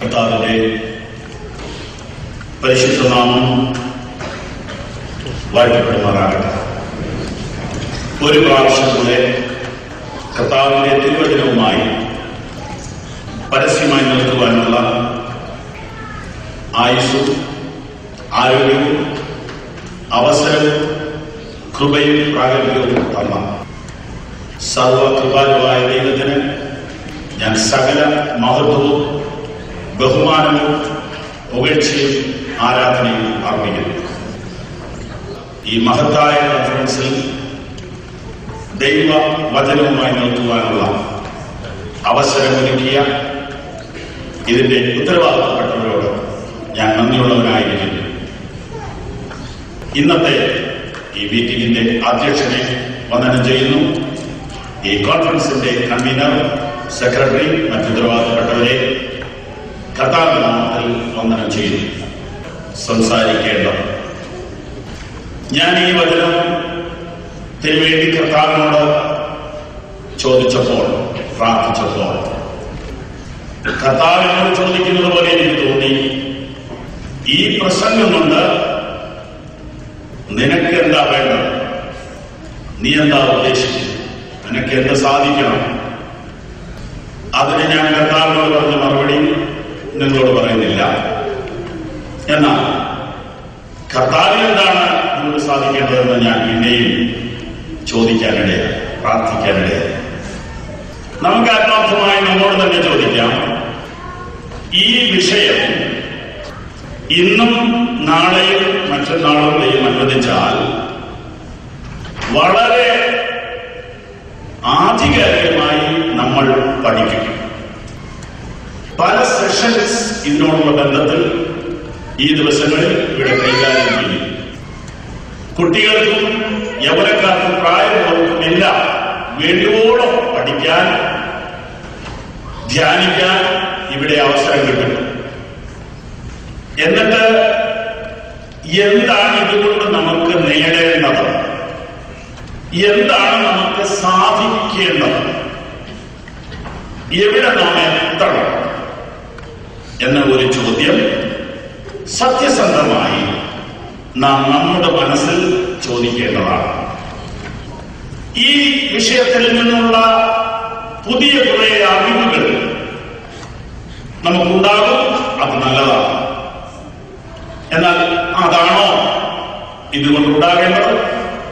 കർത്താവിന്റെ പരിശുദ്ധനാമം വാഴ്ത്തപ്പെടുമാറാകട്ടെ ഒരു പ്രാവശ്യം കൂടെ കർത്താവിന്റെ തിരുവചനവുമായി പരസ്യമായി നിർത്തുവാനുള്ള ആയുസ്സും ആരോഗ്യവും അവസരവും കൃപയും പ്രാഗൽഭ്യവും തന്ന സർവകൃപാലുവായ ദൈവത്തിന് ഞാൻ സകല മഹത്വവും ബഹുമാനവും പുകഴ്ചയും ആരാധനയും അർപ്പിക്കുന്നു ഈ മഹത്തായ കോൺഫറൻസിൽ ദൈവ വചനവുമായി നിർത്തുവാനുള്ള അവസരമൊരുക്കിയ ഇതിന്റെ ഉത്തരവാദിത്തപ്പെട്ടവരോട് ഞാൻ നന്ദിയുള്ളവനായിരിക്കുന്നു ഇന്നത്തെ ഈ മീറ്റിംഗിന്റെ അധ്യക്ഷനെ വന്ദനം ചെയ്യുന്നു ഈ കോൺഫറൻസിന്റെ കൺവീനർ സെക്രട്ടറി മറ്റു ഉത്തരവാദിത്തപ്പെട്ടവരെ കർത്താവിന്റെ നാമത്തിൽ വന്ദനം ചെയ്യുന്നു സംസാരിക്കേണ്ട ഞാൻ ഈ വചനം തിരുവേണ്ടി കർത്താവിനോട് ചോദിച്ചപ്പോൾ പ്രാർത്ഥിച്ചപ്പോൾ കർത്താവിനോട് ചോദിക്കുന്നത് പോലെ എനിക്ക് തോന്നി ഈ പ്രസംഗം കൊണ്ട് നിനക്ക് എന്താ വേണ്ടത് നീ എന്താ ഉദ്ദേശിക്കുന്നത് നിനക്ക് എന്ത് സാധിക്കണം അതിന് ഞാൻ കർത്താവിനോട് പറഞ്ഞ മറുപടി നിങ്ങളോട് പറയുന്നില്ല എന്നാൽ കർത്താവിന് എന്താണ് നിങ്ങൾക്ക് സാധിക്കേണ്ടതെന്ന് ഞാൻ പിന്നെയും ചോദിക്കാനിടയായി പ്രാർത്ഥിക്കാനിടയായി നമുക്ക് ആത്മാർത്ഥമായി നമ്മോട് തന്നെ ചോദിക്കാം ഈ വിഷയം ഇന്നും നാളെയും മറ്റന്നാളും ദൈവം അനുവദിച്ചാൽ വളരെ ആധികാരികമായി നമ്മൾ പഠിക്കും പല സെഷൻസ് ഇതിനോടുള്ള ബന്ധത്തിൽ ഈ ദിവസങ്ങളിൽ ഇവിടെ കൈകാര്യം ചെയ്യും കുട്ടികൾക്കും യൗവനക്കാർക്കും പ്രായമുള്ളവർക്കും എല്ലാം വേണ്ടുവോളം പഠിക്കാൻ ധ്യാനിക്കാൻ ഇവിടെ അവസരം കിട്ടും എന്നിട്ട് എന്താണ് ഇതുകൊണ്ട് നമുക്ക് നേടേണ്ടത് എന്താണ് നമുക്ക് സാധിക്കേണ്ടത് എവിടെ നാം എത്തണം എന്ന ഒരു ചോദ്യം സത്യസന്ധമായി നാം നമ്മുടെ മനസ്സിൽ ചോദിക്കേണ്ടതാണ് ഈ വിഷയത്തിൽ നിന്നുള്ള പുതിയ കുറെ അറിവുകൾ നമുക്കുണ്ടാകും അത് നല്ലതാണ് എന്നാൽ അതാണോ ഇതുകൊണ്ടുണ്ടാകേണ്ടത്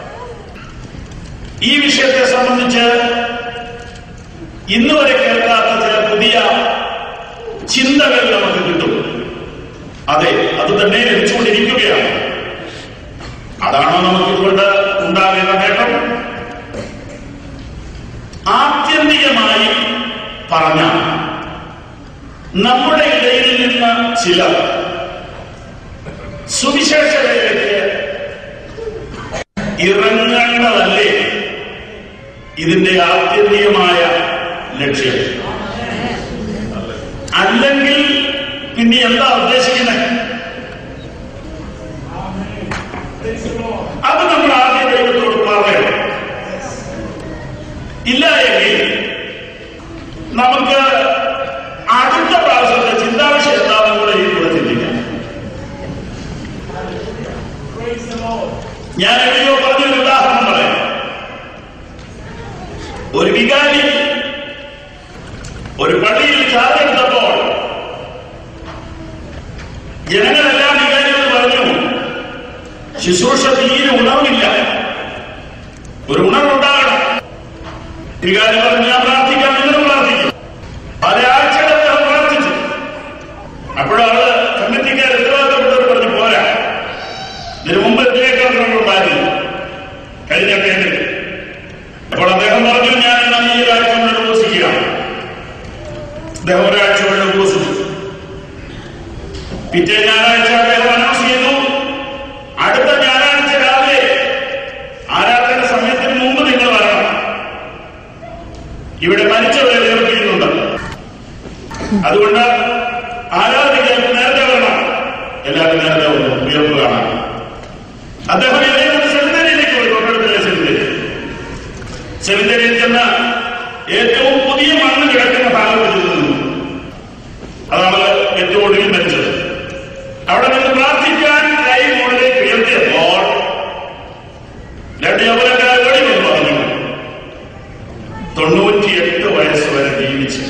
ഈ വിഷയത്തെ സംബന്ധിച്ച് ഇന്ന് വരെ കേൾക്കാത്ത ചില പുതിയ ചിന്തകൾ നമുക്ക് കിട്ടും അതെ അത് തന്നെ ലഭിച്ചുകൊണ്ടിരിക്കുകയാണ് അതാണോ നമുക്ക് ഇതുകൊണ്ട് ഉണ്ടാകേണ്ട നേട്ടം ആത്യന്തികമായി പറഞ്ഞ നമ്മുടെ ഇടയിൽ നിന്ന് ചിലർ സുവിശേഷ വേലയ്ക്ക് ഇറങ്ങേണ്ടതല്ലേ ഇതിന്റെ ആത്യന്തികമായ ലക്ഷ്യം അല്ലെങ്കിൽ പിന്നെ എന്താ ഉദ്ദേശിക്കുന്നത് അത് നമ്മൾ ആദ്യം ദൈവത്തോട് പറയണം ഇല്ല എങ്കിൽ നമുക്ക് അടുത്ത പ്രാവശ്യത്തെ ചിന്താവിഷയം എന്താണെന്ന് കൂടെ ഈ കൂടെ ചിന്തിക്കാം ഞാൻ എവിടെയോ പറഞ്ഞൊരു ഉദാഹരണം പറയാം ഒരു വികാരി ഒരു പള്ളിയിൽ ചാർജെടുത്തപ്പോൾ ജനങ്ങളെല്ലാം വികാരിയോട് പറഞ്ഞു ശുശ്രൂഷ തീരെ ഉണർവില്ല ഒരു ഉണർവുണ്ടാകണം വികാരി പറഞ്ഞു ഞാൻ പ്രാർത്ഥിക്കാം നിങ്ങളും പ്രാർത്ഥിക്കും പല ആഴ്ചകൾ അദ്ദേഹം പ്രാർത്ഥിച്ചു അപ്പോഴാണ് കമ്മിറ്റിക്കാർ ഉത്തരവാദിത്തപ്പെട്ടവർ പറഞ്ഞു പോരാ ഇതിനു മുമ്പ് ഇതിനേക്കാൾ നമ്മളുണ്ടായിരുന്നു കഴിഞ്ഞ കേന്ദ്രം അപ്പോൾ അദ്ദേഹം പറഞ്ഞു ഞാൻ എന്നാൽ ഈ ഒരാഴ്ച കൊണ്ട് ഉപസിക്കുകയാണ് അദ്ദേഹം ഒരാഴ്ച കൊണ്ട് ഉപസിച്ചു പിറ്റേ ഞായറാഴ്ച അദ്ദേഹം അനൗൺസ് ചെയ്തു അടുത്ത ഞായറാഴ്ച രാവിലെ ആരാധന സമയത്തിന് മുമ്പ് നിങ്ങൾ വരണം ഇവിടെ മരിച്ചവരെ ഉയർത്തിയിട്ടുണ്ട് അതുകൊണ്ട് ആരാധിക്കാൻ നേരത്തെ വരണം എല്ലാവരും നേരത്തെ വന്നു ഉയർപ്പ് കാണാൻ അദ്ദേഹം എവിടെയാണ് സെമിനാരിയിലേക്ക് പോയി തൊട്ടടുത്തുള്ള സെമിനാരി സെമിനാരിയിൽ ചെന്ന ഏറ്റവും പുതിയ മണ്ണ് കിടക്കുന്ന ഭാഗത്ത് ചെന്ന് നിന്നു അതാണ് ഏറ്റവും ഒടുവിൽ മരിച്ചത് അവിടെ നിന്ന് പ്രാർത്ഥിക്കാൻ കൈ മുകളിലേക്ക് ഉയർത്തിയപ്പോൾ രണ്ട് യൗവനക്കാർ ഓടി വന്ന് പറഞ്ഞു തൊണ്ണൂറ്റിയെട്ട് വയസ്സ് വരെ ജീവിച്ച്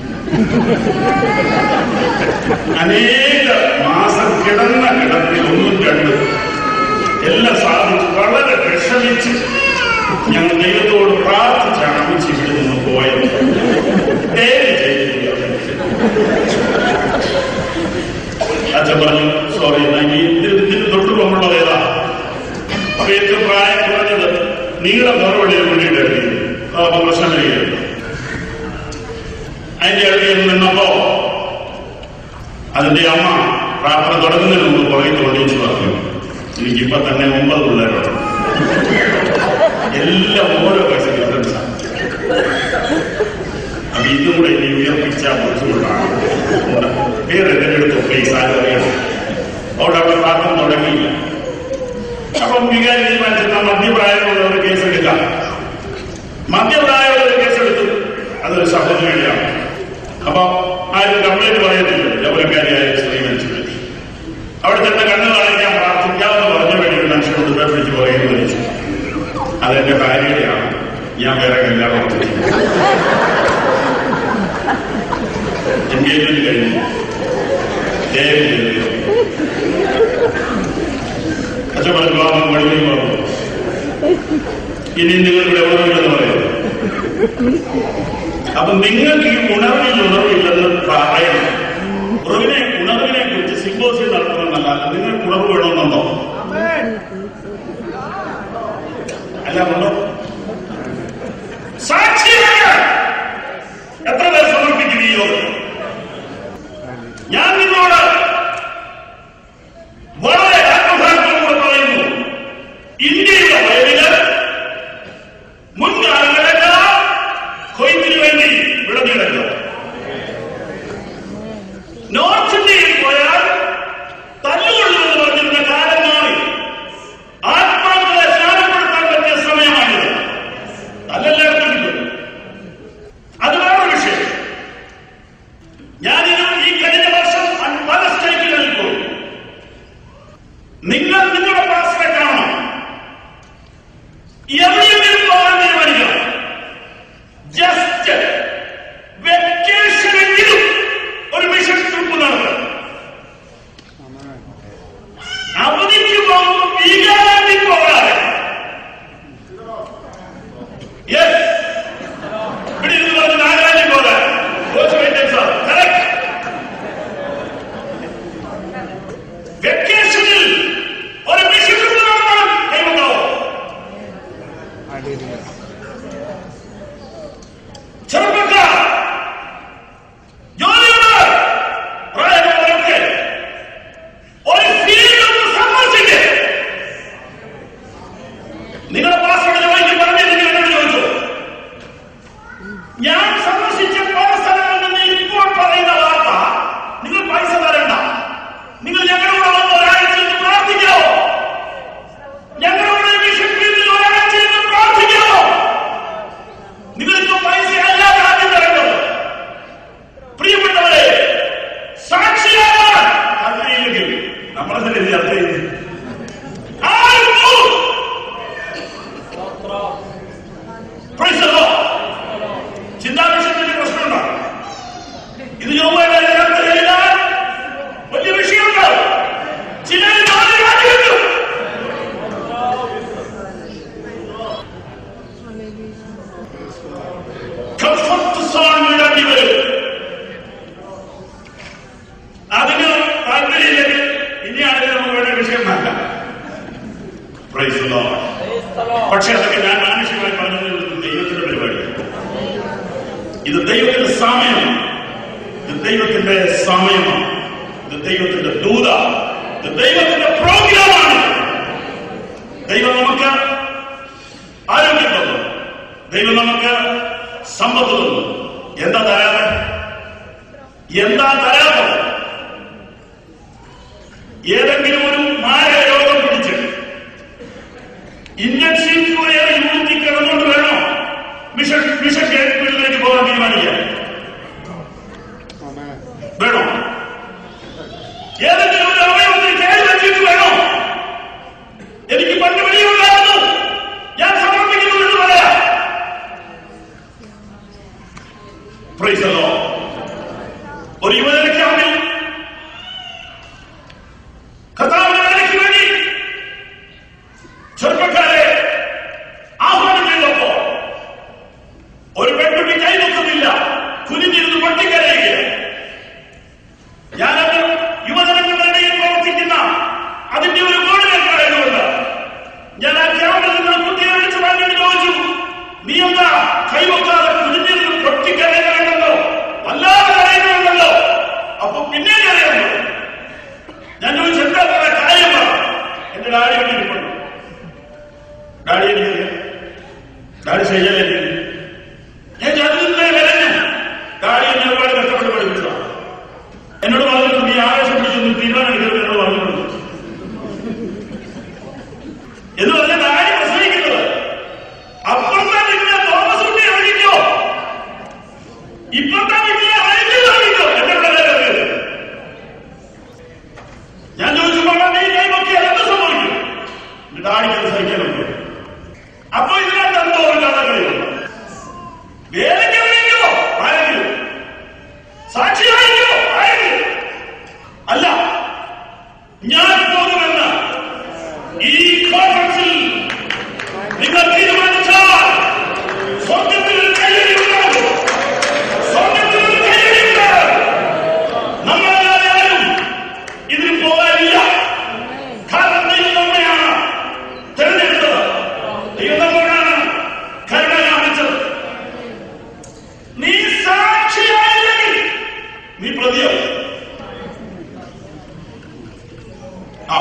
അനേക മാസം കിടന്ന കിടപ്പിൽ ഒന്നും രണ്ടും എല്ലാം സാധിച്ചു വളരെ വിഷമിച്ച് ഞങ്ങൾ ദൈവത്തോട് പ്രാർത്ഥിച്ചാണ് അമ്മച്ചി ഇവിടെ നിന്ന് പോയത് ദയവ് ചെയ്ത് അച്ഛൻ പറഞ്ഞു സോറി ഇതിന് തൊട്ടു പോകുമ്പോൾ ഏതാ അപ്പൊ ഏറ്റവും പ്രായം കുറഞ്ഞത് നീളം മറുപടിയെ വേണ്ടിയിട്ട് അപ്പൊ പ്രശ്നം വരികയുണ്ട് അതിന്റെ ഇടയിൽ നിന്നപ്പോ അതിന്റെ അമ്മ പ്രാർത്ഥന തുടങ്ങുന്നതിന് മുമ്പ് പുറകെ തോന്നിച്ചു പറഞ്ഞു എനിക്കിപ്പൊ തന്നെ ഒമ്പത് പിള്ളേരുണ്ട് എല്ലാം ഓരോ വയസ്സ് ഡിഫറൻസാണ് അപ്പൊ ഇതും കൂടെ ഇനി ഉയർപ്പിച്ചാൽ കുറച്ചുകൊണ്ടാണ് പേര് എതിരെടുത്ത് പ്ലീസ് ആരും അറിയണം അവിടെ അവിടെ പ്രാർത്ഥന തുടങ്ങിയില്ല അപ്പം വികാരി തീരുമാനിച്ചിട്ട് മധ്യപ്രായമുള്ളവർ കേസെടുക്കാം മധ്യപ്രായമുള്ളവർ കേസെടുത്തു അതൊരു സഹോദരിയാണ് അപ്പൊ ആരും കംപ്ലൈന്റ് പറയുന്നില്ല ലവലക്കാരിയായ സ്ത്രീ മരിച്ചു അവിടെ ചെന്ന് കണ്ണു കാണിക്കാൻ പ്രാർത്ഥിക്കാമെന്ന് പറഞ്ഞ വേണ്ടി ഒരു മനുഷ്യനോട് പിടിച്ച് പറയുന്നു മരിച്ചു അതെന്റെ ഭാര്യയുടെയാണ് ഞാൻ വേറെ കല്യാണം ഉറപ്പിക്കുന്നു എൻഗേജ്മെന്റ് കഴിഞ്ഞു ദയവ് ചെയ്ത് അച്ഛൻ പറഞ്ഞു ബാബു വഴിയിൽ പറഞ്ഞു ഇനി നിങ്ങളുടെ ഉണർവില്ലെന്ന് പറയുന്നത് അപ്പൊ നിങ്ങൾക്ക് ഈ ഉണർവിൽ ഉണർവില്ലെന്ന് പറയണം ഉറവിനെ ഉണർവിനെ കുറിച്ച് സിമ്പോസിയം നടത്തണമെന്നല്ല നിങ്ങൾക്ക് ഉണർവ് വേണമെന്നുണ്ടോ അല്ല ഉണ്ടോ സാക്ഷിയായ എത്ര പേർ സമർപ്പിക്കും ഈ യോഗം ഞാൻ നിങ്ങളോട് വളരെ ആത്മഭാരത്തോടെ പറയുന്നു ഇന്ത്യയുടെ വയലില് മുൻകാലങ്ങളെല്ലാം കൊയ്ത്തിന് വേണ്ടി വിളഞ്ഞിടല്ലോ നോർത്ത് ഇന്ത്യയിൽ പോയാൽ തല്ലുകൊള്ളുമെന്ന് പറഞ്ഞിരുന്ന കാലം മാറി ആത്മാക്കളെ സ്നാനപ്പെടുത്താൻ പറ്റിയ സമയമാണിത് തല്ലെല്ലായിടത്തും കിട്ടും അത് വേറെ വിഷയം ഞാനിത് ഈ കഴിഞ്ഞ വർഷം പല സ്റ്റേറ്റുകളിൽ പോയി നിങ്ങൾ നിങ്ങളുടെ പാസ്റ്ററെ കാണണം എവിടെയെങ്കിലും പോകാൻ തീരുമാനിക്കണം ജസ്റ്റ് വെക്കേഷനെങ്കിലും ഒരു മിഷൻ ട്രിപ്പ് നടത്തുക അവധിക്ക് പോകുമ്പോൾ വീഗാലാൻഡിൽ പോകാതെ യെസ് ഇവിടെ ഇരുന്ന് പറഞ്ഞ് നാഗാലാൻഡിൽ പോകാൻ കോച്ച് വെയിറ്റൻ സാർ കറക്റ്റ് വെക്കേഷനിൽ ഒരു മിഷൻ ട്രിപ്പ് നടത്തണം കൈമുണ്ടോ ചെറുപ്പക്കാർ ജോലിയുണ്ട് പ്രായമുള്ളവർക്ക് ഒരു ഫീൽഡ് ഒന്ന് സന്ദർശിക്ക് നിങ്ങളുടെ പാസ്വേഡ് ചോദിക്കും പറഞ്ഞു നിങ്ങൾ എന്നോട് ചോദിച്ചു ഞാൻ സന്ദർശിച്ച പല സ്ഥലങ്ങളിൽ നിന്ന് ഇപ്പോൾ പറയുന്ന വാർത്ത നിങ്ങൾ പൈസ തരണ്ട നിങ്ങൾ ഞങ്ങളോട് വന്ന് ഒരാഴ്ച ഇരുന്ന് പ്രാർത്ഥിക്കാവോ ഞങ്ങളോട് മിഷൻ ഫീൽഡിൽ ഒരാഴ്ച ഇരുന്ന് പ്രാർത്ഥിക്കാവോ നിങ്ങൾക്ക് പൈസ അല്ലാതെ ആദ്യം തരേണ്ടത് പ്രിയപ്പെട്ടവരെ സാക്ഷിയാകാൻ താല്പര്യമില്ലെങ്കിൽ നമ്മളെ ഇത് ചർച്ച ചെയ്യുന്നത് ആരും പോകും. Praise the Lord. ചിന്താവിഷയത്തിന്റെ പ്രശ്നമുണ്ടോ ഇത് ചൊവ്വയുടെ ചർച്ച ചെയ്താൽ വലിയ വിഷയമുണ്ട് ചിലർ ജോലി രാജിവെക്കും കംഫർട്ട് സോൺ വിടേണ്ടി വരും അതിന് താല്പര്യമില്ലെങ്കിൽ ഇനിയാണെങ്കിൽ നമുക്ക് വേണ്ട വിഷയം മാറ്റാം Praise the Lord. പക്ഷെ അതൊക്കെ ഞാൻ മാനുഷികമായി പറഞ്ഞത് ദൈവത്തിന്റെ പരിപാടിയാണ് ഇത് ദൈവത്തിന്റെ സമയമാണ് ഇത് ദൈവത്തിന്റെ സമയമാണ് ഇത് ദൈവത്തിന്റെ ദൂത ഇത് ദൈവത്തിന്റെ പ്രോഗ്രാമാണ് ദൈവം നമുക്ക് ആരോഗ്യം തന്നു ദൈവം നമുക്ക് സമ്പത്ത് തന്നു എന്താ തരാതെ എന്താ തരാത്തത് ഏതെങ്കിലും ഒരു മാര രോഗം പിടിച്ച് ഇൻഡക്ഷൻ യൂണിറ്റി കിടന്നുകൊണ്ട് വേണോ മിഷൻ മിഷൻ കേൾപ്പിലേക്ക് പോകാൻ തീരുമാനിക്കാൻ വേണോ ഡാഡി ഇവിടെ ഇരിപ്പുണ്ട് ഡാഡി എനിക്കറിയാം ഡാഡി ശരിയല്ലേ ഞാൻ ചതുർന്നേ വരഞ്ഞു ഡാഡി എന്നെ ഒരുപാട് കഷ്ടപ്പെട്ട് പഠിപ്പിച്ചതാണ് എന്നോട് പറഞ്ഞു നീ ആവേശം പിടിച്ചൊന്ന് തീരുമാനം എടുക്കരുത് എന്നോട് പറഞ്ഞിട്ടുണ്ട് എന്ന് പറഞ്ഞ ഡാഡി പ്രസംഗിക്കുന്നത് അപ്പുറത്തെ വീട്ടിലെ തോമസ് കുട്ടി അറിയിക്കോ ഇപ്പുറത്തെ വീട്ടിലെ അഴിഞ്ഞു അറിയിക്കോ എന്നോട് അറിയരുത് ഞാൻ ചോദിച്ചപ്പോൾ നീ കൈ നോക്കി എന്ത് സംഭവിക്കും ഡാഡിക്ക് അത് സഹിക്കാൻ പറ്റും അപ്പൊ ഇതിനകത്ത് എന്തോ ഒരു കഥകളിയുണ്ട് വേലയ്ക്ക് വിളിക്കോ ആരെങ്കിലും സാക്ഷിയായിരിക്കോ ആരെങ്കിലും അല്ല ഞാൻ പോകുമെന്ന് ഈ കോൺഫറൻസിൽ നിങ്ങൾ തീരുമാനിച്ചാൽ സ്വർഗത്തിൽ ഒരു കയ്യടി ഉണ്ടാകും സ്വർഗത്തിൽ ഒരു കയ്യടി ഉണ്ടാകും നമ്മളല്ലാതെ ആരും ഇതിന് പോകാനില്ല കാരണം ദൈവം നമ്മെയാണ് തെരഞ്ഞെടുത്തത് ദൈവം നമ്മോടാണ് കരുണ കാണിച്ചത് നീ സാക്ഷിയായില്ലെങ്കിൽ നീ പ്രതിയോ ആ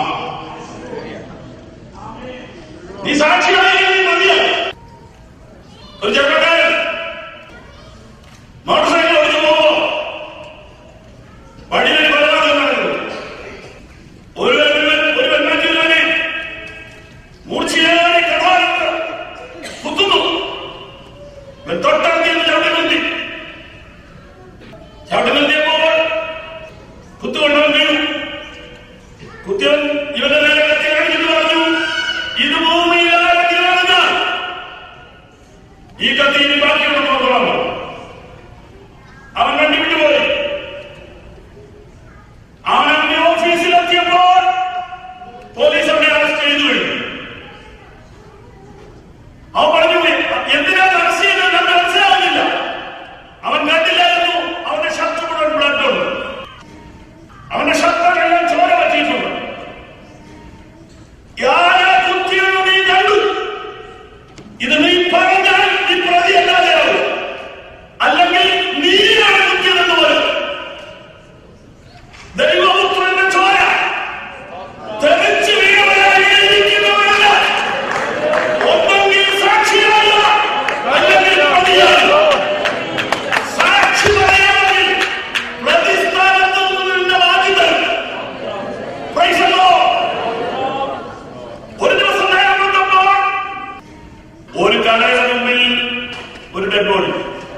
നീ സാക്ഷിയായില്ലെങ്കിൽ നീ പ്രതിയോ ഒരു ചെറുപ്പക്കാരൻ മോട്ടോർ സൈക്കിൾ ഓടിച്ചു പോകുമ്പോ വഴിയിൽ കൊലപാതകം നടക്കുന്നു ഒരു പെൺമ- ഒരു പെൺമറ്റുള്ളവനെ മൂർച്ചയേറെ കഥാകൃത്ത് കുത്തുന്നു ഇവൻ തൊട്ടടുത്ത് ചവിട്ടി നിർത്തി ചവിട്ടി നിർത്തിയപ്പോൾ കുത്തുകൊണ്ടവൻ വീണു കുത്തിയവൻ ഇവന്റെ നേരെ കത്തി കാണിച്ചിട്ട് പറഞ്ഞു ഇത് ഭൂമിയിലാണെങ്കിലാണ് ഈ കത്തി ഇനി ബാക്കിയുള്ള നോക്കണം അവൻ കണ്ടുപിടിച്ചു പോയി അവൻ അവന്റെ ഓഫീസിലെത്തിയപ്പോൾ പോലീസ് അവനെ അറസ്റ്റ് ചെയ്തു കഴിഞ്ഞു അവൻ പറഞ്ഞു എന്തിനാണ് അറസ്റ്റ് ചെയ്തത് എന്ന് മനസ്സിലാവുന്നില്ല അവൻ കണ്ടില്ലായിരുന്നു അവന്റെ ഷർട്ട് മുഴുവൻ ബ്ലഡ് ഉണ്ട് അവന്റെ ഷർട്ടിനെല്ലാം ചോര പറ്റിയിട്ടുണ്ട് ആരാ കുത്തിയെന്ന് നീ കണ്ടു ഇത് നീ പറഞ്ഞാൽ നീ പ്രതിയല്ലാതെയാവും അല്ലെങ്കിൽ നീയാണ് കുത്തിയതെന്ന് പോലും ദൈവപുത്രന്റെ ചോര തെളിച്ചു വീണവരായി ഇരിക്കുന്നവരല്ല ഒന്നെങ്കിൽ സാക്ഷിയല്ല അല്ലെങ്കിൽ പ്രതിയാണ് സാക്ഷി പറയാമെങ്കിൽ പ്രതിസ്ഥാനത്ത് നിന്ന ബാധ്യത പൈസല്ലോ ഒരു ദിവസം നേരം വന്നപ്പോൾ ഒരു കടയുടെ മുമ്പിൽ ഒരു ഡെഡ് ബോഡി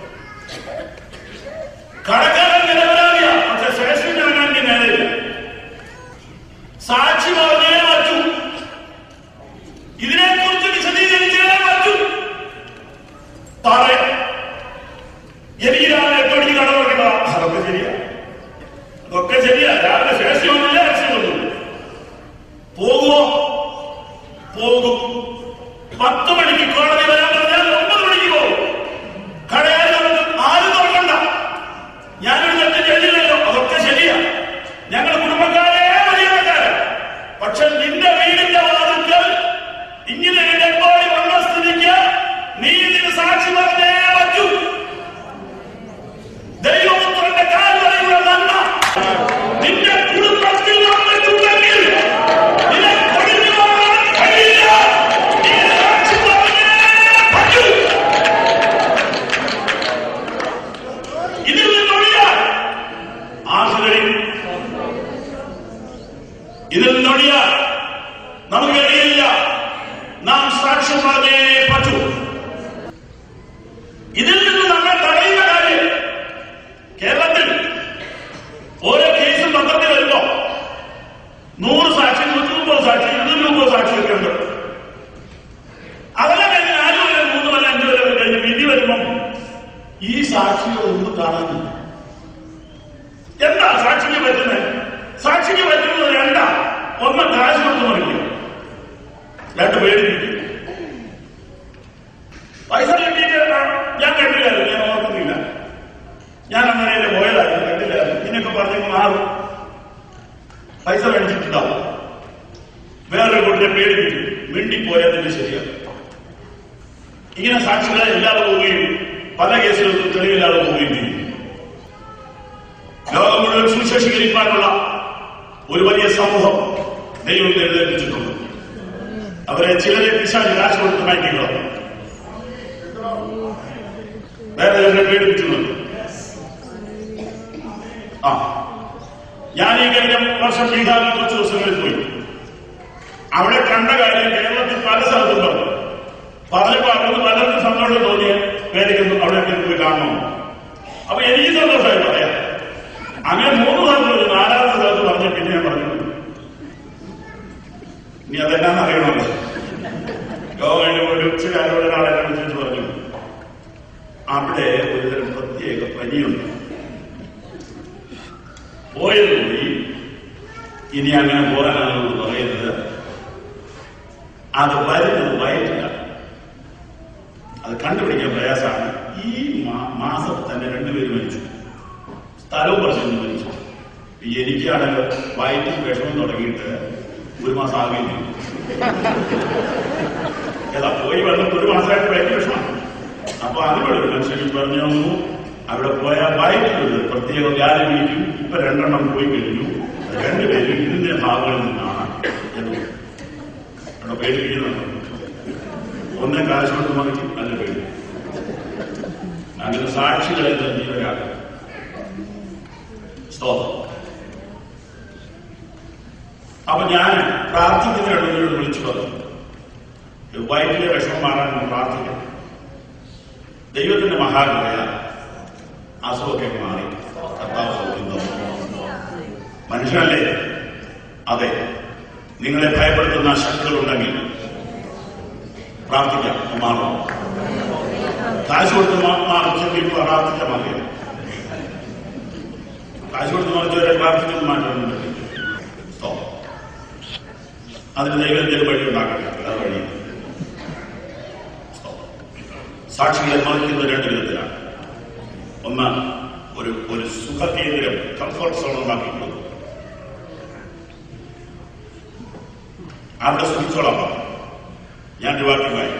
കടക്കാരൻ നിരപരാധിയ പക്ഷെ ശേഷം ഞാൻ നേരെ സാക്ഷി പറഞ്ഞേ പറ്റൂ ഇതിനെക്കുറിച്ച് വിശദീകരിച്ചേ പറ്റൂ പറയാം എനിക്ക് രാവിലെ എട്ട് മണിക്ക് കട തുറക്കണ്ട അതൊക്കെ ശരിയാ അതൊക്കെ ശരിയാ രാവിലെ ശേഷമൊന്നുമില്ല രക്ഷയൊന്നുമില്ല പോകുമോ പോകും പത്ത് മണിക്ക് കോടതി വരാൻ പറഞ്ഞാൽ ഒമ്പത് മണിക്ക് പോകും കടയാൽ ആരും തുറക്കണ്ട ഞാനൊരു തെറ്റ് ചെയ്തില്ലല്ലോ അതൊക്കെ ശരിയാ ഞങ്ങൾ കുടുംബക്കാരെ മര്യാദക്കാരെ പക്ഷെ നിന്റെ വീടിന്റെ വാതിൽക്കൽ ഇങ്ങനെ ഒരു dead body വന്ന സ്ഥിതിക്ക് നീ ഇതിന് സാക്ഷി പറഞ്ഞേ പറ്റൂ ദൈവപുത്രന്റെ കാൽവരയുടെ നന്മ നിന്റെ കുടുംബത്തിൽ വന്നിട്ടുണ്ടെങ്കിൽ നിനക്ക് ഒഴിഞ്ഞു പോകാൻ കഴിയില്ല. നീ സാക്ഷി പറഞ്ഞേ പറ്റൂ. ഇതിൽ നിന്നൊഴിയാൻ ആശ കഴിയും ഇതിൽ നിന്നൊഴിയാൻ നമുക്ക് കഴിയില്ല നാം സാക്ഷ്യം പറഞ്ഞേ പറ്റൂ ഇതിൽ നിന്ന് നമ്മെ തടയുന്ന കാര്യം കേരളത്തിൽ ഓരോ കേസും പത്രത്തിൽ വരുമ്പോ നൂറ് സാക്ഷി നൂറ്റി മുപ്പത് സാക്ഷി ഇരുന്നൂറ്റി മുപ്പത് സാക്ഷിയൊക്കെ ഉണ്ട് അതെല്ലാം കഴിഞ്ഞ് നാല് വരെ മൂന്ന് വരെ അഞ്ച് വരെ കഴിഞ്ഞ് വിധി വരുമ്പം ഈ സാക്ഷികളൊന്നും കാണാനില്ല എന്താ സാക്ഷിക്ക് പറ്റുന്നത് സാക്ഷിക്ക് പറ്റുന്നത് രണ്ടാ ഒന്ന് കാശ് കൊടുത്ത് മറിക്കും രണ്ട് പേടിപ്പിക്കും പൈസ കിട്ടിയിട്ട് ഞാൻ കണ്ടില്ലായിരുന്നു ഞാൻ ഓർക്കുന്നില്ല ഞാൻ അങ്ങനെ പോയതായിരുന്നു കണ്ടില്ലായിരുന്നു ഇതിനൊക്കെ പറഞ്ഞു മാറും പൈസ മേടിച്ചിട്ടുണ്ടാവും വേറൊരു കുട്ടിയെ പേടിപ്പിക്കും മിണ്ടിപ്പോയതിന്റെ ശരിയാണ് ഇങ്ങനെ സാക്ഷികളെ ഇല്ലാതെ പോവുകയും പല കേസുകൾക്കും തെളിവില്ലാതെ പോവുകയും ചെയ്യും ലോകം മുഴുവൻ സുവിശേഷീകരിക്കാനുള്ള ഒരു വലിയ സമൂഹം ദൈവം എഴുന്നേൽപ്പിച്ചിട്ടുണ്ട് അവരെ ചിലരെ പിശാച് കാശ് കൊടുത്ത് മയക്കിക്കോ വേറെ ചിലരെ പേടിപ്പിക്കുന്നുണ്ട് ആ ഞാൻ ഈ കഴിഞ്ഞ വർഷം ബീഹാറിൽ കുറച്ച് ദിവസങ്ങളിൽ പോയി അവിടെ കണ്ട കാര്യം കേരളത്തിൽ പല സ്ഥലത്തും പറഞ്ഞു പറഞ്ഞപ്പോ അവിടെ പലർക്കും സന്തോഷം തോന്നിയ പേരൊക്കെ അവിടെ പോയി കാണണം അപ്പൊ എനിക്ക് സന്തോഷമായി പറയാം അങ്ങനെ മൂന്ന് സ്ഥലത്ത് നാലാമത്തെ സ്ഥലത്ത് പറഞ്ഞ പിന്നെ ഞാൻ പറഞ്ഞു ഇനി അതെല്ലാം അറിയണമല്ലോ യോഗ ഒരു ചില ഒരാളെ വിളിച്ചിട്ട് പറഞ്ഞു അവിടെ ഒരുതരം പ്രത്യേക പനിയുണ്ട് പോയത് പോയി ഇനി അങ്ങനെ പോകാനാണെന്ന് പറയരുത് അത് വരുന്നത് വയറ്റില്ല അത് കണ്ടുപിടിക്കാൻ പ്രയാസമാണ് ഈ മാ- മാസം തന്നെ രണ്ടുപേരും മരിച്ചു സ്ഥലവും പറഞ്ഞു മരിച്ചു എനിക്കാണെങ്കിൽ വയറ്റിൽ വിഷമം തുടങ്ങിയിട്ട് ഒരു മാസം ആകുകയും ചെയ്തു ഏതാ പോയി വന്നിട്ട് ഒരു മാസമായിട്ട് വയറ്റിൽ വിഷമമാണ് അപ്പൊ അതിവിടെ ഒരു മനുഷ്യൻ പറഞ്ഞു തന്നു അവിടെ പോയാൽ വയറ്റിലൊരു പ്രത്യേക വ്യാധി വീഴും ഇപ്പൊ രണ്ടെണ്ണം പോയി കഴിഞ്ഞു രണ്ടുപേരും ഇതിന്റെ ഭാഗങ്ങളിൽ നിന്നാണ് എന്ന് അവിടെ പേടിപ്പിക്കുന്നുണ്ട് ഒന്നേ കാശ് കൊണ്ട് മറിക്കും നല്ല പേടി അങ്ങനെ സാക്ഷികളെ ജീവരാകും സ്തോത്രം അപ്പൊ ഞാൻ പ്രാർത്ഥിക്കുന്നവരോട് വിളിച്ചു പറഞ്ഞു വയറ്റിലെ വിഷമം മാറാൻ നമ്മൾ പ്രാർത്ഥിക്കണം ദൈവത്തിന്റെ മഹാകൃപയ അസുഖമൊക്കെ മാറി കർത്താവ് സൗഖ്യം തന്നു മനുഷ്യനല്ലേ അതെ നിങ്ങളെ ഭയപ്പെടുത്തുന്ന ശക്തികളുണ്ടെങ്കിൽ പ്രാർത്ഥിക്കാം മാറും കാശ് കൊടുത്ത് മാ- മാറിച്ചെങ്കിൽ പ്രാർത്ഥിക്കാൻ മതിയോ കാശ് കൊടുത്ത് മറിച്ചവരെ പ്രാർത്ഥിക്കുന്ന മാറ്റമൊന്നും പറ്റില്ല സ്തോത്രം. അതിന് ദൈവത്തിന്റെ വഴി ഉണ്ടാക്കട്ടെ അത് വഴി സാക്ഷികളെ മറിക്കുന്ന രണ്ട് വിധത്തിലാണ് ഒന്ന് ഒരു ഒരു സുഖകേന്ദ്രം കംഫർട്ട് സോൺ ഉണ്ടാക്കി കൊടുക്കും അവിടെ സുഖിച്ചോളാം പറഞ്ഞു. ഞാൻ ഒരു വാക്യമായി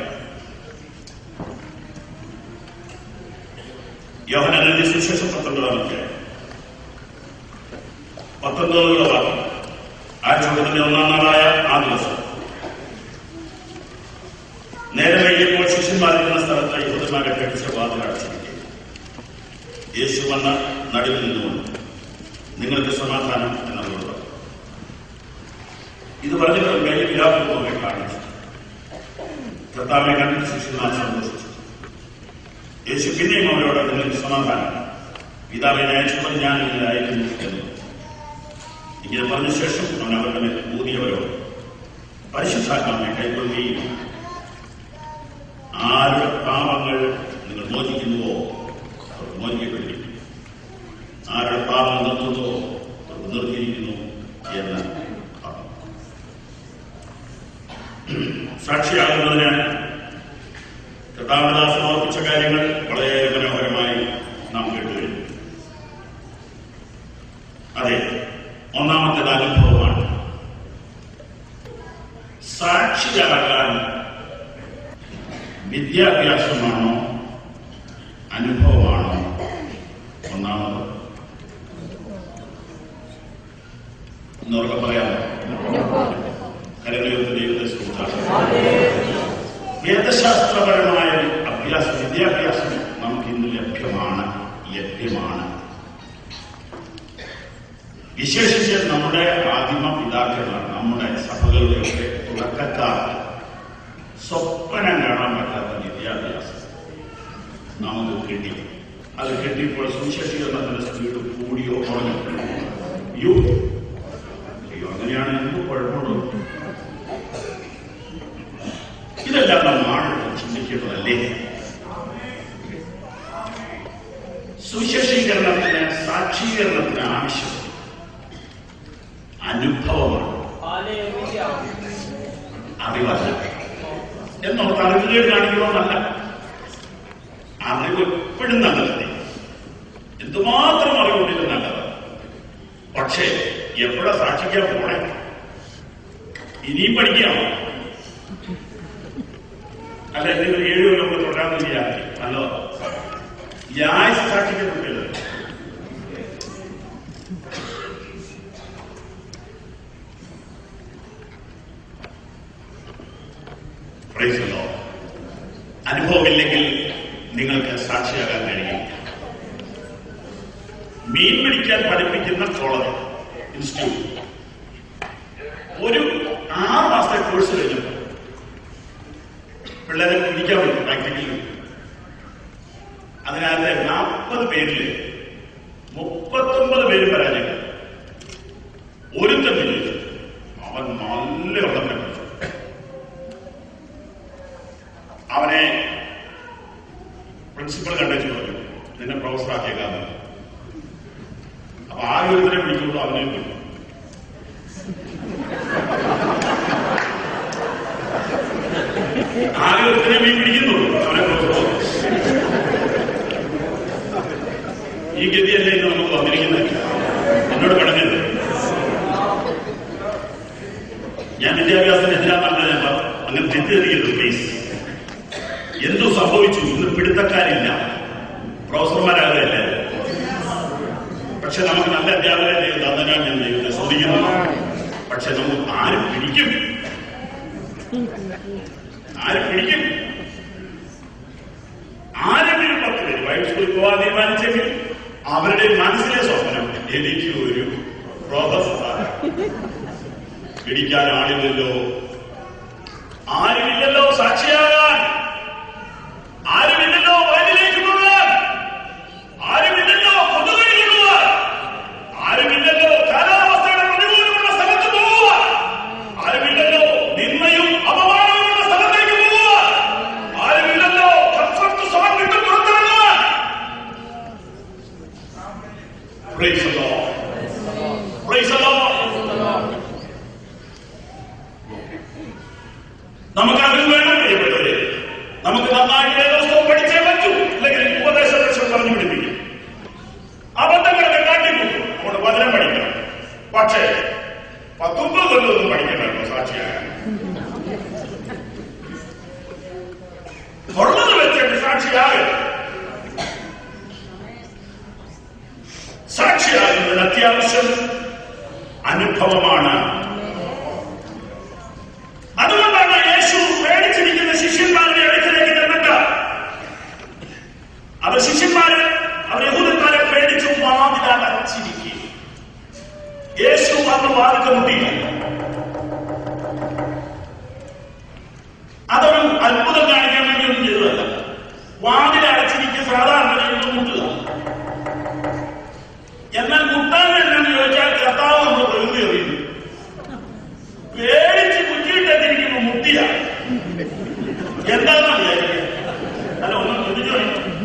യോഹന എഴുതിയ സുശേഷം പത്തൊൻപതാം അധ്യായം പത്തൊൻപതിലുള്ള വാക്യം ആഴ്ചവട്ടത്തിന്റെ ഒന്നാം നാളായ ആ ദിവസം നേരെ വൈകിയപ്പോൾ ശിഷ്യന്മാരിരുന്ന സ്ഥലത്ത് യഹൂദന്മാരെ കടിച്ച വാതിൽ അടച്ചിരിക്കും യേശു വന്ന നടുവിൽ നിന്നുകൊണ്ട് നിങ്ങൾക്ക് സമാധാനം എന്നവരോട് പറഞ്ഞു ഇത് പറഞ്ഞിട്ട് കൈ വിലാപൂർവ്വമെ കാണിച്ചു കർത്താവിനെ കണ്ടിട്ട് ശിഷ്യന്മാർ സന്തോഷിച്ചു യേശു പിന്നെയും അവരോട് നിങ്ങൾക്ക് സമാധാനം പിതാവിനെ അയച്ചപ്പോൾ ഞാൻ ഇതിൽ അയക്കുന്നു എന്ന് ഇങ്ങനെ പറഞ്ഞ ശേഷം അവൻ അവരുടെ മേൽ ഊതിയവരോട് പരിശുദ്ധാത്മാവിനെ കൈക്കൊള്ളുകയും ആരുടെ പാപങ്ങൾ നിങ്ങൾ മോചിക്കുന്നുവോ അവർ മോചിക്കപ്പെട്ടിരിക്കും ആരുടെ പാപം നിർത്തുന്നുവോ അവർ നിർത്തിയിരിക്കുന്നു എന്ന് പറഞ്ഞു സാക്ഷിയാകുന്നതിന് കർത്താവദാസ് സമർപ്പിച്ച കാര്യങ്ങൾ വളരെ മനോഹരമായി നാം കേട്ടുകഴിഞ്ഞു അതെ ഒന്നാമത്തേത് അനുഭവമാണ് സാക്ഷിയാകാൻ വിദ്യാഭ്യാസമാണോ അനുഭവമാണോ ഒന്നാമത് എന്നവർക്ക് പറയാമോ കരകലയുടെ ദൈവത്തെ സുഹൃത്താണ് വേദശാസ്ത്രപരമായ ഒരു അഭ്യാസം വിദ്യാഭ്യാസം നമുക്ക് ഇന്ന് ലഭ്യമാണ് ലഭ്യമാണ് വിശേഷിച്ച് നമ്മുടെ ആദിമ പിതാക്കന്മാർ നമ്മുടെ സഭകളുടെയൊക്കെ തുടക്കക്കാർ സ്വപ്നം കാണാൻ പറ്റാത്ത വിദ്യാഭ്യാസം നമുക്ക് കിട്ടി അത് കിട്ടിയപ്പോൾ സുശേഷീകരണത്തിന്റെ സ്പീഡ് കൂടിയോ കുറഞ്ഞോ യോ അയ്യോ അങ്ങനെയാണ് എന്ത് കുഴപ്പമുണ്ടോ ഇതെല്ലാം നമ്മൾ ചിന്തിക്കേണ്ടതല്ലേ സുശേഷീകരണത്തിന് സാക്ഷീകരണത്തിന് ആവശ്യം അനുഭവമാണ് അറിവല്ല എന്നോർത്ത് അറിവിലേക്ക് കാണിക്കണമെന്നല്ല അറിവ് എപ്പോഴും നല്ലതല്ലേ എന്തുമാത്രം അറിവുണ്ടെങ്കിലും നല്ലത് പക്ഷേ എപ്പോഴാ സാക്ഷിക്കാൻ പോണേ ഇനിയും പഠിക്കാമോ അല്ല എന്തെങ്കിലും ഏഴ് കൊല്ലം കൂടെ തുടരാൻ വിചാരിക്കും നല്ലതോ ഞാൻ സാക്ഷിക്കുന്നുണ്ടല്ലോ നിങ്ങൾക്ക് സാക്ഷിയാകാൻ കഴിയും മീൻ പിടിക്കാൻ പഠിപ്പിക്കുന്ന കോളേജ് ഇൻസ്റ്റിറ്റ്യൂട്ട് ഒരു ആറ് മാസത്തെ കോഴ്സ് കഴിഞ്ഞപ്പോൾ പിള്ളേരെ പിടിക്കാൻ പറ്റും പ്രാക്ടിക്കലി അതിനകത്ത് നാൽപ്പത് പേരില് മുപ്പത്തൊമ്പത് പേര് പരാജയം ഒരുത്തൻ വിജയിച്ചു അവൻ നല്ല വെള്ളം കണ്ടു അവനെ പ്രിൻസിപ്പൽ കണ്ടു പറഞ്ഞു നിന്നെ പ്രൊഫസർ ആക്കിയേക്കാന്ന് അപ്പൊ ആരും ഒരുത്തനെ പിടിക്കുള്ളൂ അവനെ പിടിക്കും ആകെ ഒരുത്തനെ മീൻ പിടിക്കുന്നുള്ളൂ അവനെ പ്രൊഫസർ ഈ ഗതിയല്ലേ ഇന്ന് നമുക്ക് വന്നിരിക്കുന്നത് എന്നോട് പറഞ്ഞത് ഞാൻ വിദ്യാഭ്യാസത്തിന് എതിരാണെന്ന് ഞാൻ പറഞ്ഞു. അങ്ങനെ തെറ്റിദ്ധരിക്കരുത് പ്ലീസ് എന്തോ സംഭവിച്ചു ഇന്ന് പിടുത്തക്കാരില്ല പ്രൊഫസർമാരാകല്ലേ പക്ഷെ നമുക്ക് നല്ല അധ്യാപകരെ തന്നതിനാൽ ഞാൻ ദൈവത്തെ ശ്രദ്ധിക്കുന്നു പക്ഷെ നമുക്ക് ആര് പിടിക്കും ആര് പിടിക്കും ആരെങ്കിലും പത്ത് പേര് വൈറ്റ് സ്കൂളിൽ പോകാൻ തീരുമാനിച്ചെങ്കിൽ അവരുടെ മനസ്സിലെ സ്വപ്നം എനിക്ക് ഒരു പ്രൊഫസർ പിടിക്കാൻ ആളില്ലല്ലോ ആരുമില്ലല്ലോ സാക്ഷിയാകാൻ ആരുമില്ലല്ലോ വയലിലേക്ക് പോകാൻ ആരുമില്ലല്ലോ കൊതുകടി കൊള്ളുവാൻ ആരുമില്ലല്ലോ കാലാവസ്ഥയുടെ പ്രതികൂലമുള്ള സ്ഥലത്ത് പോവുക ആരുമില്ലല്ലോ നിന്മയും അപമാനമുള്ള സ്ഥലത്തേക്ക് പോവുക ആരുമില്ലല്ലോ കംഫർട്ട് സോൺ വിട്ട് പുറത്തിറങ്ങാൻ Praise the Lord. Praise the Lord. നമുക്കതും വേണം പ്രിയപ്പെട്ടവരെ നമുക്ക് നന്നായി വേദോസ്തവം പഠിച്ചേ പറ്റൂ അല്ലെങ്കിൽ ഉപദേശ ലക്ഷ്യം പറഞ്ഞു പിടിപ്പിക്കും അബദ്ധങ്ങളൊക്കെ കാട്ടിപ്പോകും അവിടെ വചനം പഠിക്കണം പക്ഷേ പത്തൊമ്പത് കൊല്ലമൊന്നും പഠിക്കണമല്ലോ സാക്ഷിയാകാൻ തുറന്നത് വെച്ചിട്ട് സാക്ഷിയാകരുത് സാക്ഷിയാകുന്നതിന് അത്യാവശ്യം അനുഭവമാണ് അതുകൊണ്ടാണ് യേശു പേടിച്ചിരിക്കുന്ന ശിഷ്യന്മാരുടെ അടുക്കിലേക്ക് ചെന്നിട്ട് അവർ ശിഷ്യന്മാരെ അവർ യഹൂദന്മാരെ പേടിച്ചു വാതിലടച്ചിരിക്കുക യേശു അന്ന് വാതിൽ മുട്ടിയില്ല അതൊരു അത്ഭുതം കാണിക്കാൻ വേണ്ടി ഒന്നും ചെയ്തതല്ല വാതിലടച്ചിരിക്കുക സാധാരണ രീതിയിൽ മുട്ടുക എന്നാൽ മുട്ടാൻ എന്നാന്ന് ചോദിച്ചാൽ കർത്താവ് നമ്മൾ പ്രകൃതി അറിയുന്നു പേടിച്ച് കുറ്റിയിട്ടിരിക്കുമ്പോ മുട്ടിയ എന്താണെന്ന് വിചാരിക്കുക അല്ല ഒന്ന് ചിന്തിച്ചു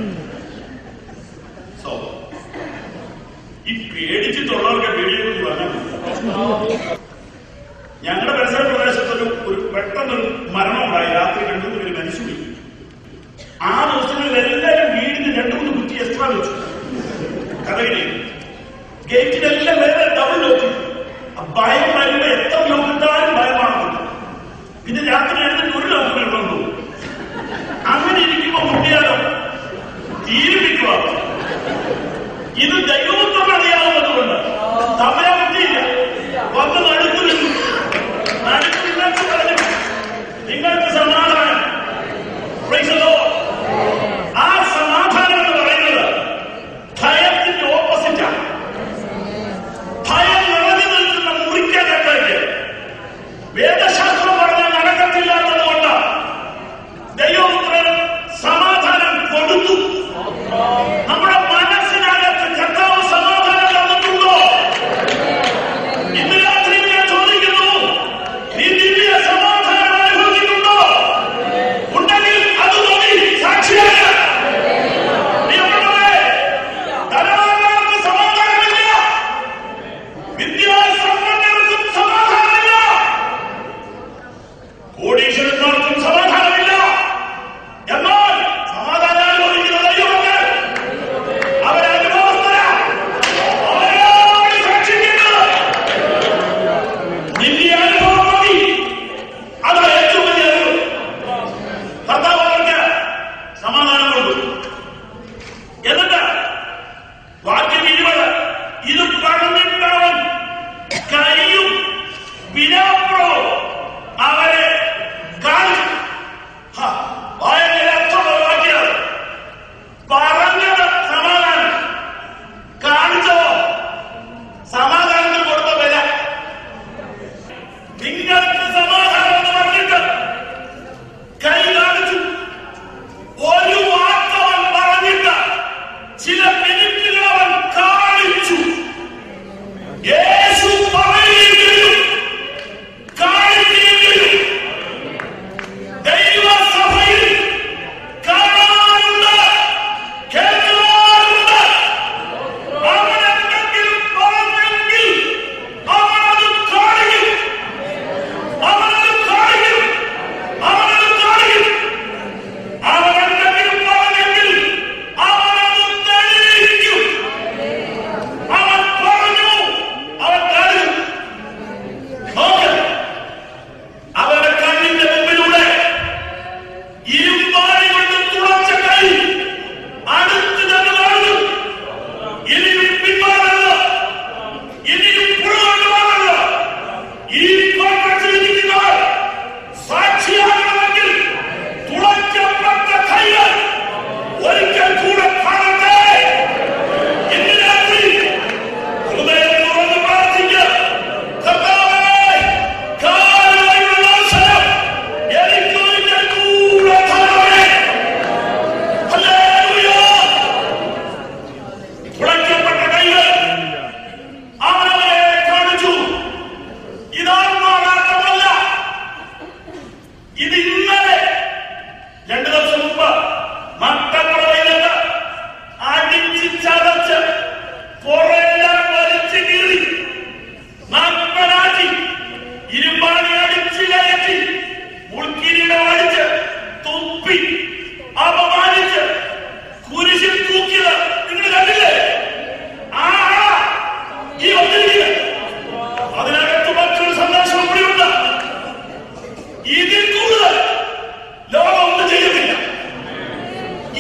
സോ ഈ പേടിച്ചിട്ടുള്ളവർക്ക് പേടിയെന്ന് പറഞ്ഞാൽ ഞങ്ങളുടെ പരിസര പ്രദേശത്ത് ഒരു ഒരു പെട്ടെന്നൊരു മരണം ഉണ്ടായി രാത്രി രണ്ടു മൂന്ന് പേര് മരിച്ചുപോയി ആ ദിവസങ്ങളിൽ എല്ലാവരും വീടിന് രണ്ടു മൂന്ന് കുറ്റി എക്സ്ട്രാ വെച്ചു കഥയിലേ ഗേറ്റിനെല്ലാം വേറെ ഡബിൾ ലോക്ക് ഭയം വരുമ്പോ എത്ര ലോക്കിട്ടാലും ഭയമാണ് പിന്നെ രാത്രി എഴുതി ഒരു ലോക്ക് വേണ്ടു അങ്ങനെ ഇരിക്കുമ്പോ മുട്ടിയാലോ തീരുമിക്കുക ഇത് ദൈവത്വം അറിയാവുന്നതുകൊണ്ട് തമ്മിലെ മുട്ടിയില്ല വന്ന് നടുത്തു നിന്നു നടുത്തു നിങ്ങൾക്ക് പറഞ്ഞു നിങ്ങൾക്ക് സമാധാനം Praise the Lord. ആ സമാധാനം എന്ന് പറയുന്നത് ഭയത്തിന്റെ ഓപ്പോസിറ്റാണ് ഭയം നിറഞ്ഞു നിൽക്കുന്ന മുറിക്കകത്തേക്ക് വേദശാസ്ത്രം പറഞ്ഞാൽ നടക്കത്തില്ലാത്തത് കൊണ്ട് ദൈവപുത്രൻ സമാധാനം കൊടുത്തു നമ്മുടെ മനസ്സിനകത്ത് കർത്താവ്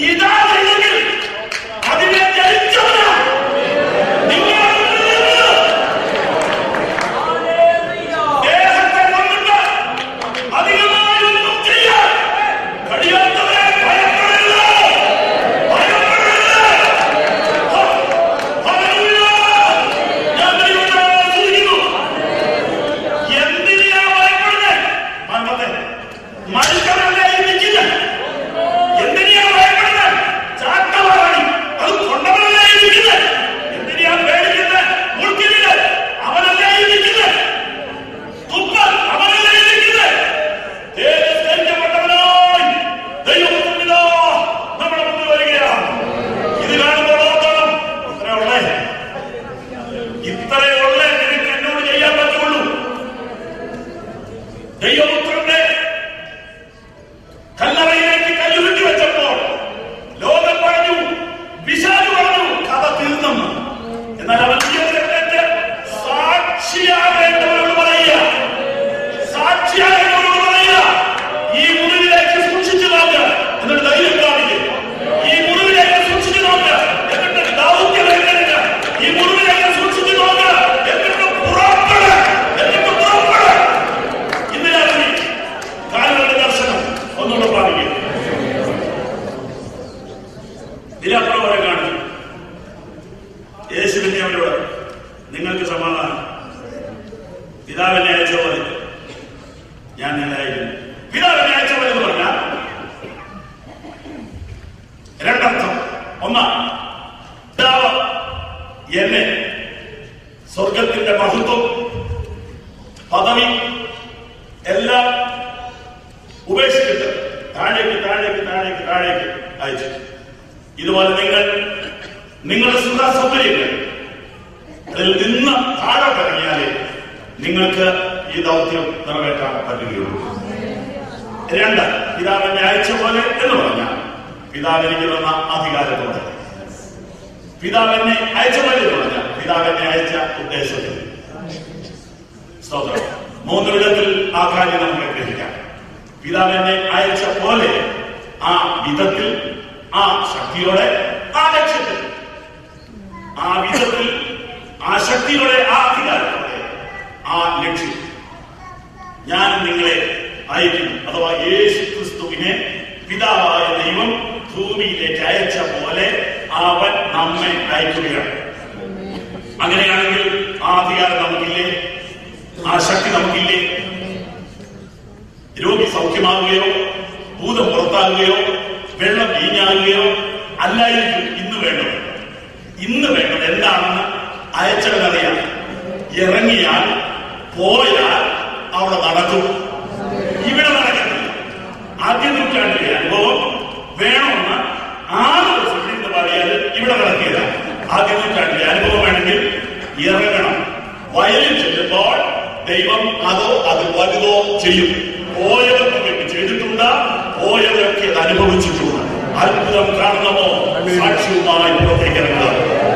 ഇതാ ചെയ്തെങ്കിൽ അതിനെ ജയിച്ചവനാ നിങ്ങൾ ദേഹത്തെ കൊണ്ടിട്ട് അധികമായൊന്നും ചെയ്യാൻ കഴിയാത്തവരെ ഭയപ്പെടരുത് ഭയപ്പെടരുത് ഹ, ഹല്ലേലൂയ. ഞാൻ ദൈവത്തെ സ്തുതിക്കുന്നു. എന്തിനാ ഭയപ്പെടുന്നത് മരണത്തെ മനുഷ്യനല്ലേ ഇരിക്കുന്നത് എന്തിനാ ഭയപ്പെടുന്നത് ചാട്ടവാറാണി അത് കൊണ്ടവനല്ലേ ഇരിക്കുന്നത് എന്തിനാ പേടിക്കുന്നത് മുൾക്കിനില്ല അവനല്ലേ ഇരിക്കുന്നത് തുപ്പൽ അവനല്ലേ ഇരിക്കുന്നത് തേജസ്കരിക്കപ്പെട്ടവനായി ദൈവത്തിനിതാ നമ്മുടെ മുന്നിൽ വരികയാണ് ഇത് കാണുമ്പോൾ ഓർക്കണം ഇത്രയുള്ളേ ഇത്രയുള്ളേ നിനക്ക് എന്നോട് ചെയ്യാൻ പറ്റുള്ളൂ ദൈവപുത്രന്റെ കല്ലറയിലേക്ക് കല്ലുരുട്ടി വെച്ചപ്പോൾ ലോകം പറഞ്ഞു വിശാലു പറഞ്ഞു കഥ തീർന്നെന്ന് എന്നാൽ അവൻ ജീവിതത്തെ സാക്ഷിയാകേണ്ടവരോട് പറയുക സാക്ഷിയാകേണ്ടവരോട് പറയുക ഈ മുറിവിലേക്ക് സൂക്ഷിച്ചു നോക്ക് എന്നിട്ട് ധൈര്യം കാണിക്കുക ഈ മുറിവിലേക്ക് സൂക്ഷിച്ചു നോക്ക് എന്നിട്ട് ദൗത്യം ഏറ്റെടുക്കുക ഈ മുറിവിലേക്ക് സൂക്ഷിച്ചു നോക്ക് എന്നിട്ട് പുറപ്പെട് എന്നിട്ട് പുറപ്പെട് ഇന്ന് രാത്രി കാലുകളുടെ ദർശനം ഒന്നുകൂടെ പാടിക്കുക ഇതിലപ്പുറം വരെ കാണിച്ചു യേശുവിന്റെ അവരോട് നിങ്ങൾക്ക് സമാധാനം പിതാവിനെ അയച്ച പോലെ ഞാൻ നിങ്ങളായിരുന്നു പിതാവിനെ അയച്ച പോലെ എന്ന് പറഞ്ഞാൽ രണ്ടർത്ഥം ഒന്നാ പിതാവ് എന്നെ സ്വർഗത്തിന്റെ മഹത്വം പദവി എല്ലാം ഉപേക്ഷിച്ചിട്ട് താഴേക്ക് താഴേക്ക് താഴേക്ക് താഴേക്ക് അയച്ചു ഇതുപോലെ നിങ്ങൾ നിങ്ങളുടെ സുഖ സൗകര്യങ്ങൾ അതിൽ നിന്ന് താഴെ ഇറങ്ങിയാലേ നിങ്ങൾക്ക് ഈ ദൗത്യം നിറവേറ്റാൻ പറ്റുകയുള്ളൂ രണ്ട് പിതാവിനെ അയച്ച പോലെ എന്ന് പറഞ്ഞാൽ പിതാവിനിക്ക് തന്ന അധികാരത്തോടെ പിതാവിനെ അയച്ച പോലെ എന്ന് പറഞ്ഞാൽ പിതാവിനെ അയച്ച ഉദ്ദേശത്തിൽ സ്തോത്രം മൂന്ന് വിധത്തിൽ ആ കാര്യം നമുക്ക് ഗ്രഹിക്കാം പിതാവിനെ അയച്ച പോലെ ആ വിധത്തിൽ ആ ശക്തിയോടെ ആ ലക്ഷ്യത്തിൽ ആ വിധത്തിൽ ആ ശക്തിയോടെ ആ അധികാരത്തോടെ ആ ലക്ഷ്യം ഞാൻ നിങ്ങളെ അയക്കും അഥവാ യേശു ക്രിസ്തുവിനെ പിതാവായ ദൈവം ഭൂമിയിലേക്ക് അയച്ച പോലെ അവൻ നമ്മെ അയക്കുകയാണ് അങ്ങനെയാണെങ്കിൽ ആ അധികാരം നമുക്കില്ലേ ആ ശക്തി നമുക്കില്ലേ രോഗി സൗഖ്യമാകുകയോ ഭൂതം പുറത്താകുകയോ വെള്ളം വീഞ്ഞാകുകയോ അല്ലായിരിക്കും ഇന്ന് വേണ്ടത് ഇന്ന് വേണ്ടത് എന്താണെന്ന് അയച്ചവനറിയാം ഇറങ്ങിയാൽ പോയാൽ അവിടെ നടക്കും ഇവിടെ നടക്കത്തില്ല ആദ്യ നൂറ്റാണ്ടിലെ അനുഭവം വേണമെന്ന് ആറ് ദിവസം ഇരുന്ന് പാടിയാൽ ഇവിടെ നടക്കില്ല ആദ്യ നൂറ്റാണ്ടിലെ അനുഭവം വേണമെങ്കിൽ ഇറങ്ങണം വയലിൽ ചെല്ലുമ്പോൾ ദൈവം അതോ അത് വലുതോ ചെയ്യും പോയവർക്ക് വേണ്ടി ചെയ്തിട്ടുണ്ട് പോയവരൊക്കെ അത് അനുഭവിച്ചിട്ടുണ്ട് അത്ഭുതം കാണണമോ സാക്ഷ്യവുമായി പുറത്തേക്ക് ഇറങ്ങുക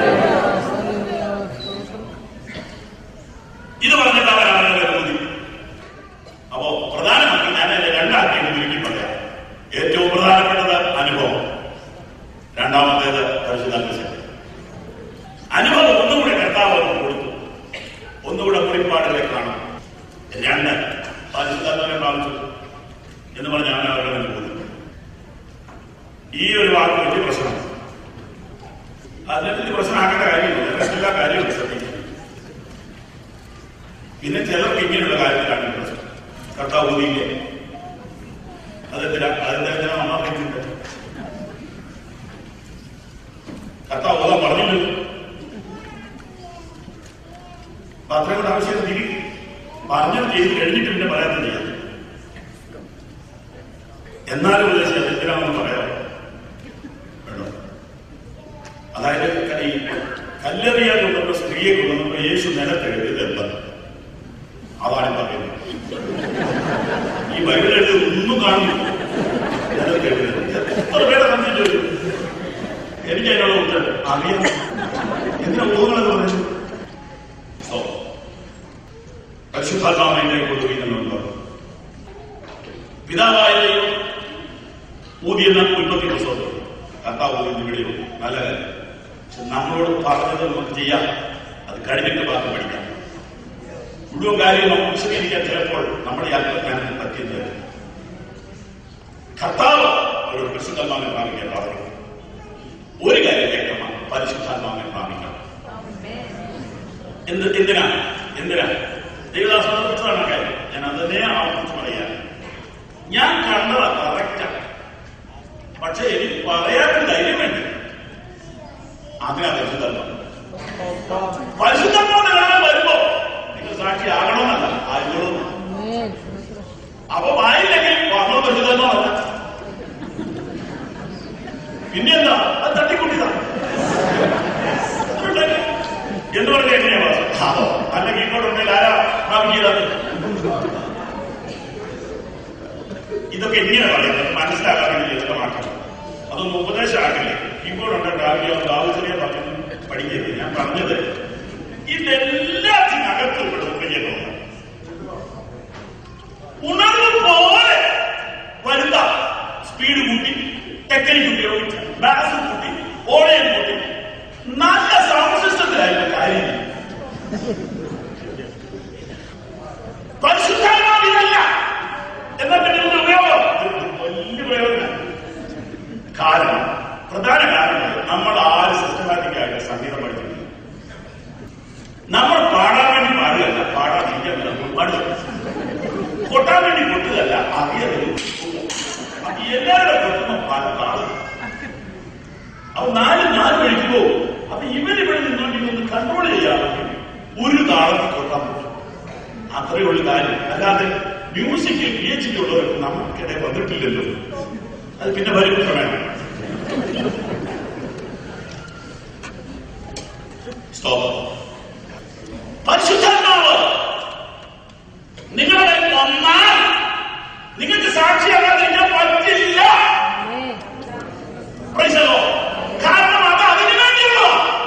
ഇത് പറഞ്ഞിട്ട് അവൻ അവരുടെ ബുദ്ധി അപ്പോ പ്രധാനമാക്കി ഞാൻ അതിന്റെ രണ്ടാക്കി ചുരുക്കി പറയാം ഏറ്റവും പ്രധാനപ്പെട്ടത് അനുഭവം രണ്ടാമത്തേത് പരിശുദ്ധാത്മശക്തി അനുഭവം ഒന്നുകൂടെ കർത്താവ് അവർക്ക് കൊടുത്തു ഒന്നുകൂടെ മുറിപ്പാടുകളെ കാണാം രണ്ട് പരിശുദ്ധാത്മനെ പ്രാപിച്ചു എന്ന് പറഞ്ഞ് അവൻ അവരുടെ മേൽ പോയി ഈ ഒരു വാക്ക് വലിയ പ്രശ്നമാണ് അതിനെ വലിയ പ്രശ്നമാക്കേണ്ട കാര്യമില്ല എല്ലാ കാര്യവും ശ്രദ്ധിക്കും പിന്നെ ചിലർക്ക് ഇങ്ങനെയുള്ള കാര്യത്തിലാണ് പ്രശ്നം കർത്താവ് ഊതിയില്ലേ അതെന്തിനാ അതെന്തിനാ നമ്മൾ അറിയിച്ചിട്ട് കർത്താവ് ഊതാൻ പറഞ്ഞില്ല അപ്പൊ അത്രയും കൂടെ ആവശ്യം തിരി പറഞ്ഞത് ചെയ്ത് കഴിഞ്ഞിട്ട് പിന്നെ പറയാൻ ചെയ്യാം എന്നാലും ഉദ്ദേശിച്ചത് എന്തിനാണെന്ന് പറയാം വേണ്ടോ അതായത് ഈ കല്ലെറിയാൻ കൊണ്ടുവന്ന സ്ത്രീയെ കൊണ്ടുവന്നപ്പോ യേശു നിലത്തെഴുതിയത് എന്താ അതാണ് പറയുന്നത് ഈ ബൈബിൾ എഴുതി ഒന്നും കാണുന്നില്ല നിലത്തെഴുതിയത് എത്ര പേരെ തന്നിട്ട് എനിക്ക് അതിനുള്ള ഉത്തരം അറിയാം എന്തിനാ ഊഹങ്ങളെന്ന് പറയുന്നത് സോ പരിശുദ്ധാത്മാവിനെ കൊണ്ടുപോയി എന്നുള്ളത് പറഞ്ഞു പിതാവായ ദൈവം ഊതിയെന്ന ഉൽപ്പത്തി പുസ്തകത്തിൽ കർത്താവ് പോയി വിളിയോ നല്ല കാര്യം പക്ഷെ നമ്മളോട് പറഞ്ഞത് നമുക്ക് ചെയ്യാം അത് കഴിഞ്ഞിട്ട് ബാക്കി പഠിക്കാം മുഴുവൻ കാര്യം നമുക്ക് വിശദീകരിക്കാൻ ചിലപ്പോൾ നമ്മുടെ യാത്രജ്ഞാനത്തിന് പറ്റിയത് കർത്താവ് ഒരു പരിശുദ്ധമാകെ പ്രാപിക്കാൻ പറഞ്ഞു ഒരു കാര്യം വ്യക്തമാണ് പരിശുദ്ധാത്മാവിനെ പ്രാപിക്കണം എന്ത് എന്തിനാ എന്തിനാ ദൈവദാസനെ കുറിച്ചാണ് കാര്യം ഞാൻ അതിനെ ആവർത്തിച്ച് പറയാൻ ഞാൻ കണ്ടതാ കറക്റ്റാണ് പക്ഷെ എനിക്ക് പറയാൻ ധൈര്യം വേണ്ട അതിനാ പരിശുദ്ധാത്മാവ് പരിശുദ്ധാത്മാവിനെ കാണാൻ വരുമ്പോ നിങ്ങൾ സാക്ഷി ആകണമെന്നല്ല ആയിക്കോളും അപ്പൊ വായില്ലെങ്കിൽ വന്നോ പരിശുദ്ധാത്മാവല്ല പിന്നെന്താ അത് തട്ടിക്കൂട്ടിയതാണ് എന്ന് പറഞ്ഞ എങ്ങനെയാ വാസം? അതോ അല്ലെങ്കിൽ ഇങ്ങോട്ടുണ്ടെങ്കിൽ ആരാ ഭാവിക്കുന്നത് ഇതൊക്കെ എങ്ങനെ പറയുന്നത് മനസ്സിലാക്കാൻ വേണ്ടി ലളിതമാക്കണം അതൊന്നും ഉപദേശമാക്കില്ലേ കീബോർഡുണ്ട് രാവിലെ ആവശ്യമേ പറഞ്ഞു പഠിക്കരുത് ഞാൻ പറഞ്ഞത് ഇതെല്ലാത്തിനകത്തും ഇവിടെ ഉപയോഗമാണ് ഉണർവ് പോലെ വലുതാ സ്പീഡ് കൂട്ടി ടെക്നിക്ക് ഉപയോഗിച്ച് ബാസ് കൂട്ടി ഓടയം കൂട്ടി നല്ല സൗണ്ട് സിസ്റ്റത്തിലായിരുന്നു കാര്യം പരിശുദ്ധാത്മാവിനല്ല എന്നാ പിന്നെ ഇതിന്റെ ഉപയോഗം ഇത് വലിയ പ്രയോജനം കാരണം പ്രധാന കാരണം നമ്മൾ ആര് സിസ്റ്റമാറ്റിക് ആയിട്ട് സംഗീതം പഠിച്ചിട്ടില്ല നമ്മൾ പാടാൻ വേണ്ടി പാടുകയല്ല പാടാതിരിക്കാൻ നമ്മൾ പാടുക കൊട്ടാൻ വേണ്ടി കൊട്ടുകയല്ല അറിയാതെ എല്ലാവരുടെ കൊട്ടുന്ന പല താളം അപ്പൊ നാല് നാല് വഴിക്ക് പോകും അപ്പൊ ഇവരിവിടെ നിന്നുകൊണ്ട് ഇതൊന്ന് കൺട്രോൾ ചെയ്യാൻ പറ്റും ഒരു താളത്തിൽ കൊട്ടാൻ പറ്റും അത്രയേ ഉള്ളൂ കാര്യം അല്ലാതെ മ്യൂസിക് പി എച്ച് ഡി ഉള്ളവർക്ക് നമുക്കിടെ വന്നിട്ടില്ലല്ലോ അത് പിന്നെ വരും വേണം സ്റ്റോപ്പ് പരിശുദ്ധാത്മാവ് നിങ്ങളുടെ വന്നാൽ നിങ്ങൾക്ക് സാക്ഷിയാകാതിരിക്കാൻ പറ്റില്ല Praise the Lord. കാരണം അത് അതിനു വേണ്ടിയുള്ള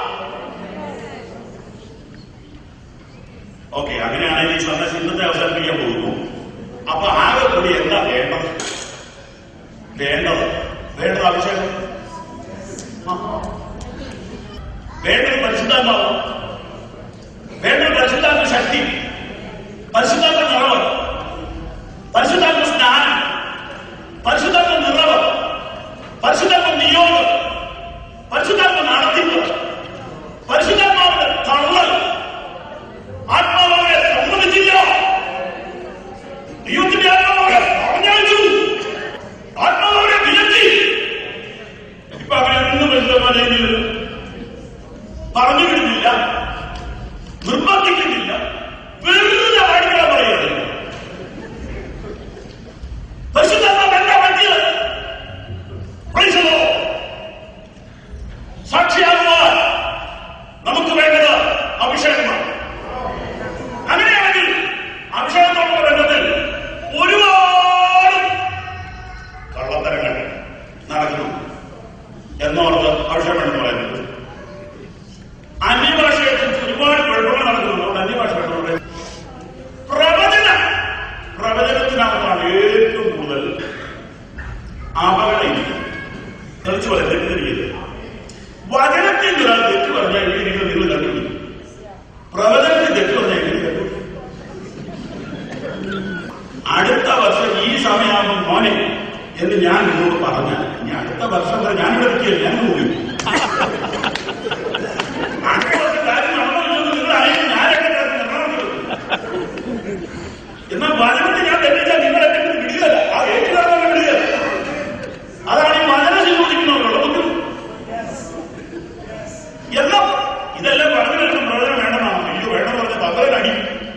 ഓക്കെ അങ്ങനെയാണെങ്കിൽ ഈ സന്ദേശം ഇന്നത്തെ അവസാനിപ്പിക്കാൻ പോകുന്നു അപ്പൊ ആകെ കൂടി എന്താ വേണ്ടത് വേണ്ടത് വേണ്ടത് അഭിഷേകം ആ. വേണ്ടത് പരിശുദ്ധാത്മാവ് വേണ്ടത് പരിശുദ്ധാത്മ ശക്തി പരിശുദ്ധാത്മ നിറവ് പരിശുദ്ധാത്മ സ്നാനം പരിശുദ്ധാത്മ നിറവ് പരിശുദ്ധാത്മ നിയോഗം പരിശുദ്ധാത്മ നടത്തിപ്പ് പരിശുദ്ധാത്മാവിന്റെ തള്ളൽ ആത്മാവെ സമ്മതിച്ചില്ല ദൈവത്തിന്റെ ആത്മാവെ പറഞ്ഞയച്ചു ആത്മാവെ വിലക്കി ഇപ്പൊ അങ്ങനെ ഒന്നും പരിശുദ്ധമാനെങ്കിൽ പറഞ്ഞു വിടുന്നില്ല നിർബന്ധിക്കുന്നില്ല വെറുതെ പഠിക്കാൻ പറയുന്നത് പരിശുദ്ധാത്മാവ് എന്താ പറ്റിയത് Praise the Lord. സാക്ഷിയാകുവാൻ നമുക്ക് വേണ്ടത് അഭിഷേകമാണ് അങ്ങനെയാണെങ്കിൽ അഭിഷേകത്തോടുള്ള ബന്ധത്തിൽ ഒരുപാട് കള്ളത്തരങ്ങൾ നടക്കുന്നു എന്നോർത്ത് അഭിഷേകം എന്ന് പറയുന്നത് അന്യഭാഷയെ കുറിച്ച് ഒരുപാട് കുഴപ്പങ്ങൾ നടക്കുന്നുണ്ട് അതുകൊണ്ട് അന്യഭാഷ വേണ്ടതുകൊണ്ട് പ്രവചന പ്രവചനത്തിനകത്താണ് ഏറ്റവും കൂടുതൽ അപകടം തെളിച്ചു പറയാൻ തെറ്റിദ്ധരിക്കരുത് വചനത്തിൽ ഒരാൾ തെറ്റ് പറഞ്ഞാൽ എങ്ങനെ നിങ്ങൾ കണ്ടുപിടിക്കും പ്രവചനത്തിൽ തെറ്റ് പറഞ്ഞാൽ എങ്ങനെ കണ്ടുപിടിക്കും അടുത്ത വർഷം ഈ സമയമാകുമ്പോൾ മോനെ എന്ന് ഞാൻ നിങ്ങളോട് പറഞ്ഞാൽ ഇനി അടുത്ത വർഷം വരെ ഞാനിവിടെ നിൽക്കില്ല ഞാൻ പോയി അടുത്ത വർഷം കാര്യം നടന്നോ ഇല്ലെന്ന് നിങ്ങൾ അറിയാൻ ഞാനൊക്കെ എന്നാൽ വചനത്തിൽ ഞാൻ തെറ്റിച്ചാൽ നിങ്ങൾ എന്നെ വിടുകയല്ല ആ ഏറ്റുകാരണം വിടുകയല്ല അതാണ് ഈ വചനം സ്വീകരിക്കുന്നവരുള്ള ബുദ്ധിമുട്ട് എല്ലാം ഇതെല്ലാം പറഞ്ഞു വരുന്ന പ്രവചനം വേണമെന്നാണ് അയ്യോ വേണം പറഞ്ഞ പത്രനടി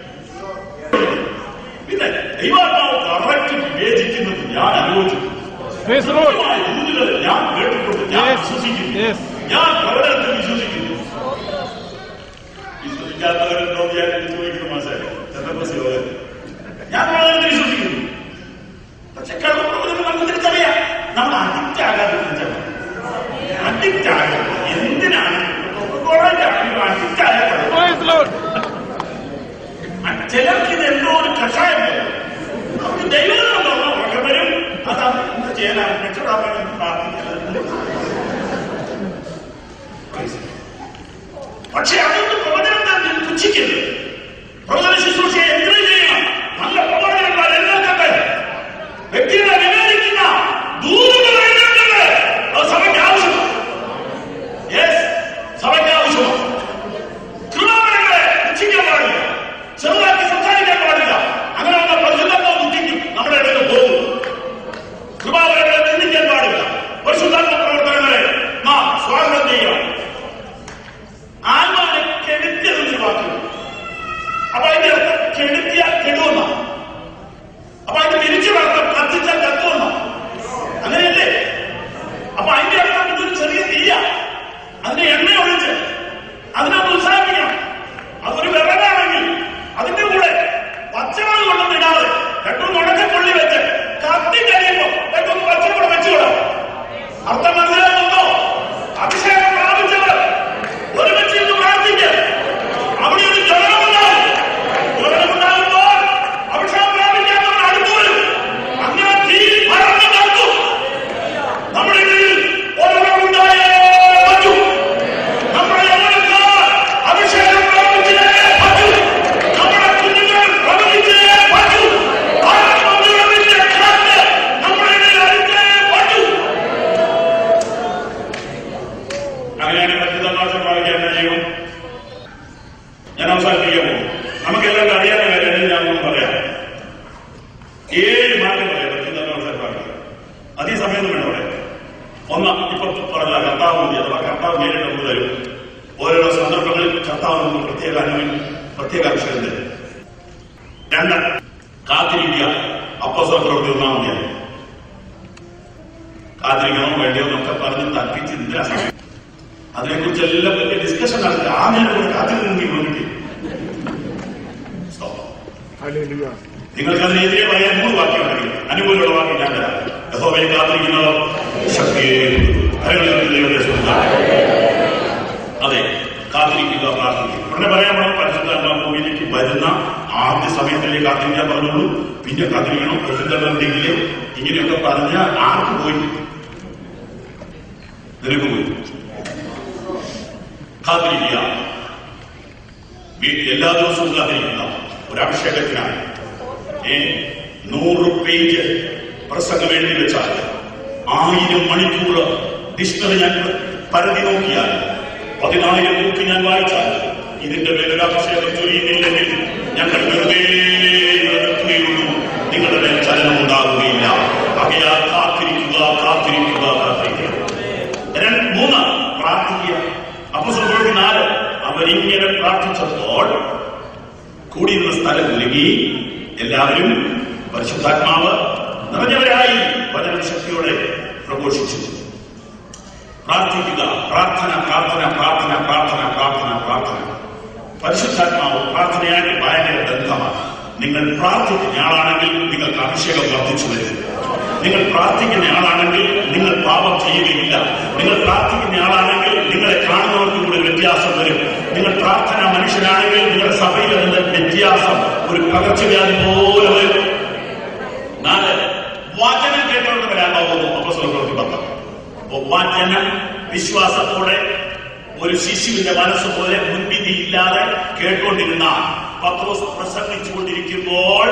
പിന്നെ ദൈവാത്മാവ് കറക്റ്റ് വിവേചിക്കുന്നത് ഞാൻ അനുഭവിച്ചു Praise the Lord. കൃത്യമായ ദൂതുകൾ ഞാൻ കേട്ടിട്ടുണ്ട് ഞാൻ Yes. വിശ്വസിക്കുന്നു Yes. ഞാൻ പ്രവചനത്തിൽ വിശ്വസിക്കുന്നു വിശ്വസിക്കാത്തവരുണ്ടോ എന്ന് ഞാൻ ചോദിക്കുന്നു മനസ്സിലായി ചെന്നപ്പോ യോഗം ഞാൻ പ്രവചനത്തിൽ വിശ്വസിക്കുന്നു പക്ഷെ കള്ളപ്രവചനം നമുക്ക് തിരിച്ചറിയാം നമ്മൾ അഡിക്റ്റ് ആകാതെ അഡിക്റ്റ് ആകാം എന്തിനാണ് അഡിക്റ്റ് ആയാൽ Praise the Lord. ചിലർക്ക് ഇത് എന്തോ ഒരു കഷായം പോലെ. അവർക്ക് ദൈവം ഉറക്കം വരും അതാ എന്ത് ചെയ്യാനാണ് രക്ഷപ്പെടാൻ പ്രാർത്ഥിക്കുന്നത് അങ്ങനെയാണെങ്കിൽ പരിശുദ്ധ മാസം ഭാവിക്കാൻ എന്താ ചെയ്യും ഞാൻ അവസാനിപ്പിക്കാമോ നമുക്കെല്ലാം അറിയാവുന്ന കാര്യം ഞാൻ ഒന്ന് പറയാം ഏഴ് മാർഗം പറയാം പരിശുദ്ധ മാസം ഭാവിക്കാൻ അതേ സമയം വേണം പറയാം ഒന്ന് ഇപ്പൊ പറഞ്ഞ കർത്താവ് മതി അഥവാ കർത്താവ് നേരിട്ട് നമുക്ക് തരും ഓരോരോ സന്ദർഭങ്ങളിൽ കർത്താവ് നമുക്ക് പ്രത്യേക അനുഭവം പ്രത്യേക അക്ഷരം തരും രണ്ട് കാത്തിരിക്കുക അപ്പോസ്തല പ്രവൃത്തി ഒന്നാം മതിയാണ് കാത്തിരിക്കണോ വേണ്ടിയോ എന്നൊക്കെ പറഞ്ഞ് തർക്കിച്ച് എന്തിനാ സമയം അതിനെക്കുറിച്ച് എല്ലാം വലിയ ഡിസ്കഷൻ നടത്തി ആദ്യം കൂടെ കാത്തിരുന്നെങ്കിൽ വിളിക്കും Hallelujah. നിങ്ങൾക്ക് അതിനെതിരെ പറയാൻ മൂന്ന് വാക്യമാണെങ്കിൽ അനുകൂലമുള്ള വാക്യം ഞാൻ തരാം യഹോവയെ കാത്തിരിക്കുന്നവർ ശക്തിയെ കരകളിൽ ദൈവത്തെ സ്തുതിക്കാം. അതെ കാത്തിരിക്കുക പ്രാർത്ഥിക്കുക ഉടനെ പറയാൻ പോണം പരിശുദ്ധ ഭൂമിയിലേക്ക് വരുന്ന ആദ്യ സമയത്തിലേക്ക് കാത്തിരിക്കാൻ പറഞ്ഞുള്ളൂ പിന്നെ കാത്തിരിക്കണം പരിശുദ്ധ ഇങ്ങനെയൊക്കെ പറഞ്ഞ ആർക്ക് പോയി നിനക്ക് പോയി കാത്തിരിക്കുക വീ- എല്ലാ ദിവസവും കാത്തിരിക്കുന്ന ഒരു അഭിഷേകത്തിനായി ഏ നൂറ് പേജ് പ്രസംഗം എഴുതി വെച്ചാൽ ആയിരം മണിക്കൂർ ഡിക്ഷണറി ഞാൻ പരതി നോക്കിയാൽ പതിനായിരം ബുക്ക് ഞാൻ വായിച്ചാൽ ഇതിന്റെ മേലൊരു അഭിഷേകം ചൊരിയുന്നില്ലെങ്കിൽ ഞങ്ങൾ വെറുതെ നിൽക്കുകയുള്ളൂ നിങ്ങളുടെ മേൽ ചലനം ഉണ്ടാകുകയില്ല ആകയാൽ കാത്തിരിക്കുക കാത്തിരിക്കുക കാത്തിരിക്കുക രണ്ട് മൂന്ന് പ്രാർത്ഥിക്കുക അപ്പൊ സംഭവിക്കുന്ന നാല് അവരിങ്ങനെ പ്രാർത്ഥിച്ചപ്പോൾ കൂടിയിരുന്ന സ്ഥലം ഒരുങ്ങി എല്ലാവരും പരിശുദ്ധാത്മാവ് നിറഞ്ഞവരായി വചന ശക്തിയോടെ പ്രഘോഷിച്ചു പ്രാർത്ഥിക്കുക പ്രാർത്ഥന പ്രാർത്ഥന പ്രാർത്ഥന പ്രാർത്ഥന പ്രാർത്ഥന പ്രാർത്ഥന പരിശുദ്ധാത്മാവ് പ്രാർത്ഥനയായിട്ട് ഭയങ്കര ബന്ധമാണ് നിങ്ങൾ പ്രാർത്ഥിക്കുന്ന ആളാണെങ്കിൽ നിങ്ങൾക്ക് അഭിഷേകം വർദ്ധിച്ചു വരും നിങ്ങൾ പ്രാർത്ഥിക്കുന്ന ആളാണെങ്കിൽ നിങ്ങൾ പാപം ചെയ്യുകയില്ല നിങ്ങൾ പ്രാർത്ഥിക്കുന്ന ആളാണെങ്കിൽ നിങ്ങളെ കാണുന്നവർക്ക് കൂടെ വ്യത്യാസം വരും നിങ്ങൾ പ്രാർത്ഥന മനുഷ്യനാണെങ്കിൽ നിങ്ങളുടെ സഭയിൽ അതിന്റെ വ്യത്യാസം ഒരു പകർച്ചവ്യാധി പോലെ വരും നാല് വചനം കേട്ടവർക്ക് വരാൻ പോകുന്നു അപ്പസ്വലം പ്രവൃത്തി പത്ത് അപ്പോ വചനം വിശ്വാസത്തോടെ ഒരു ശിശുവിന്റെ മനസ്സ് പോലെ മുൻവിധിയില്ലാതെ കേട്ടുകൊണ്ടിരുന്ന പത്രോസ് പ്രസംഗിച്ചുകൊണ്ടിരിക്കുമ്പോൾ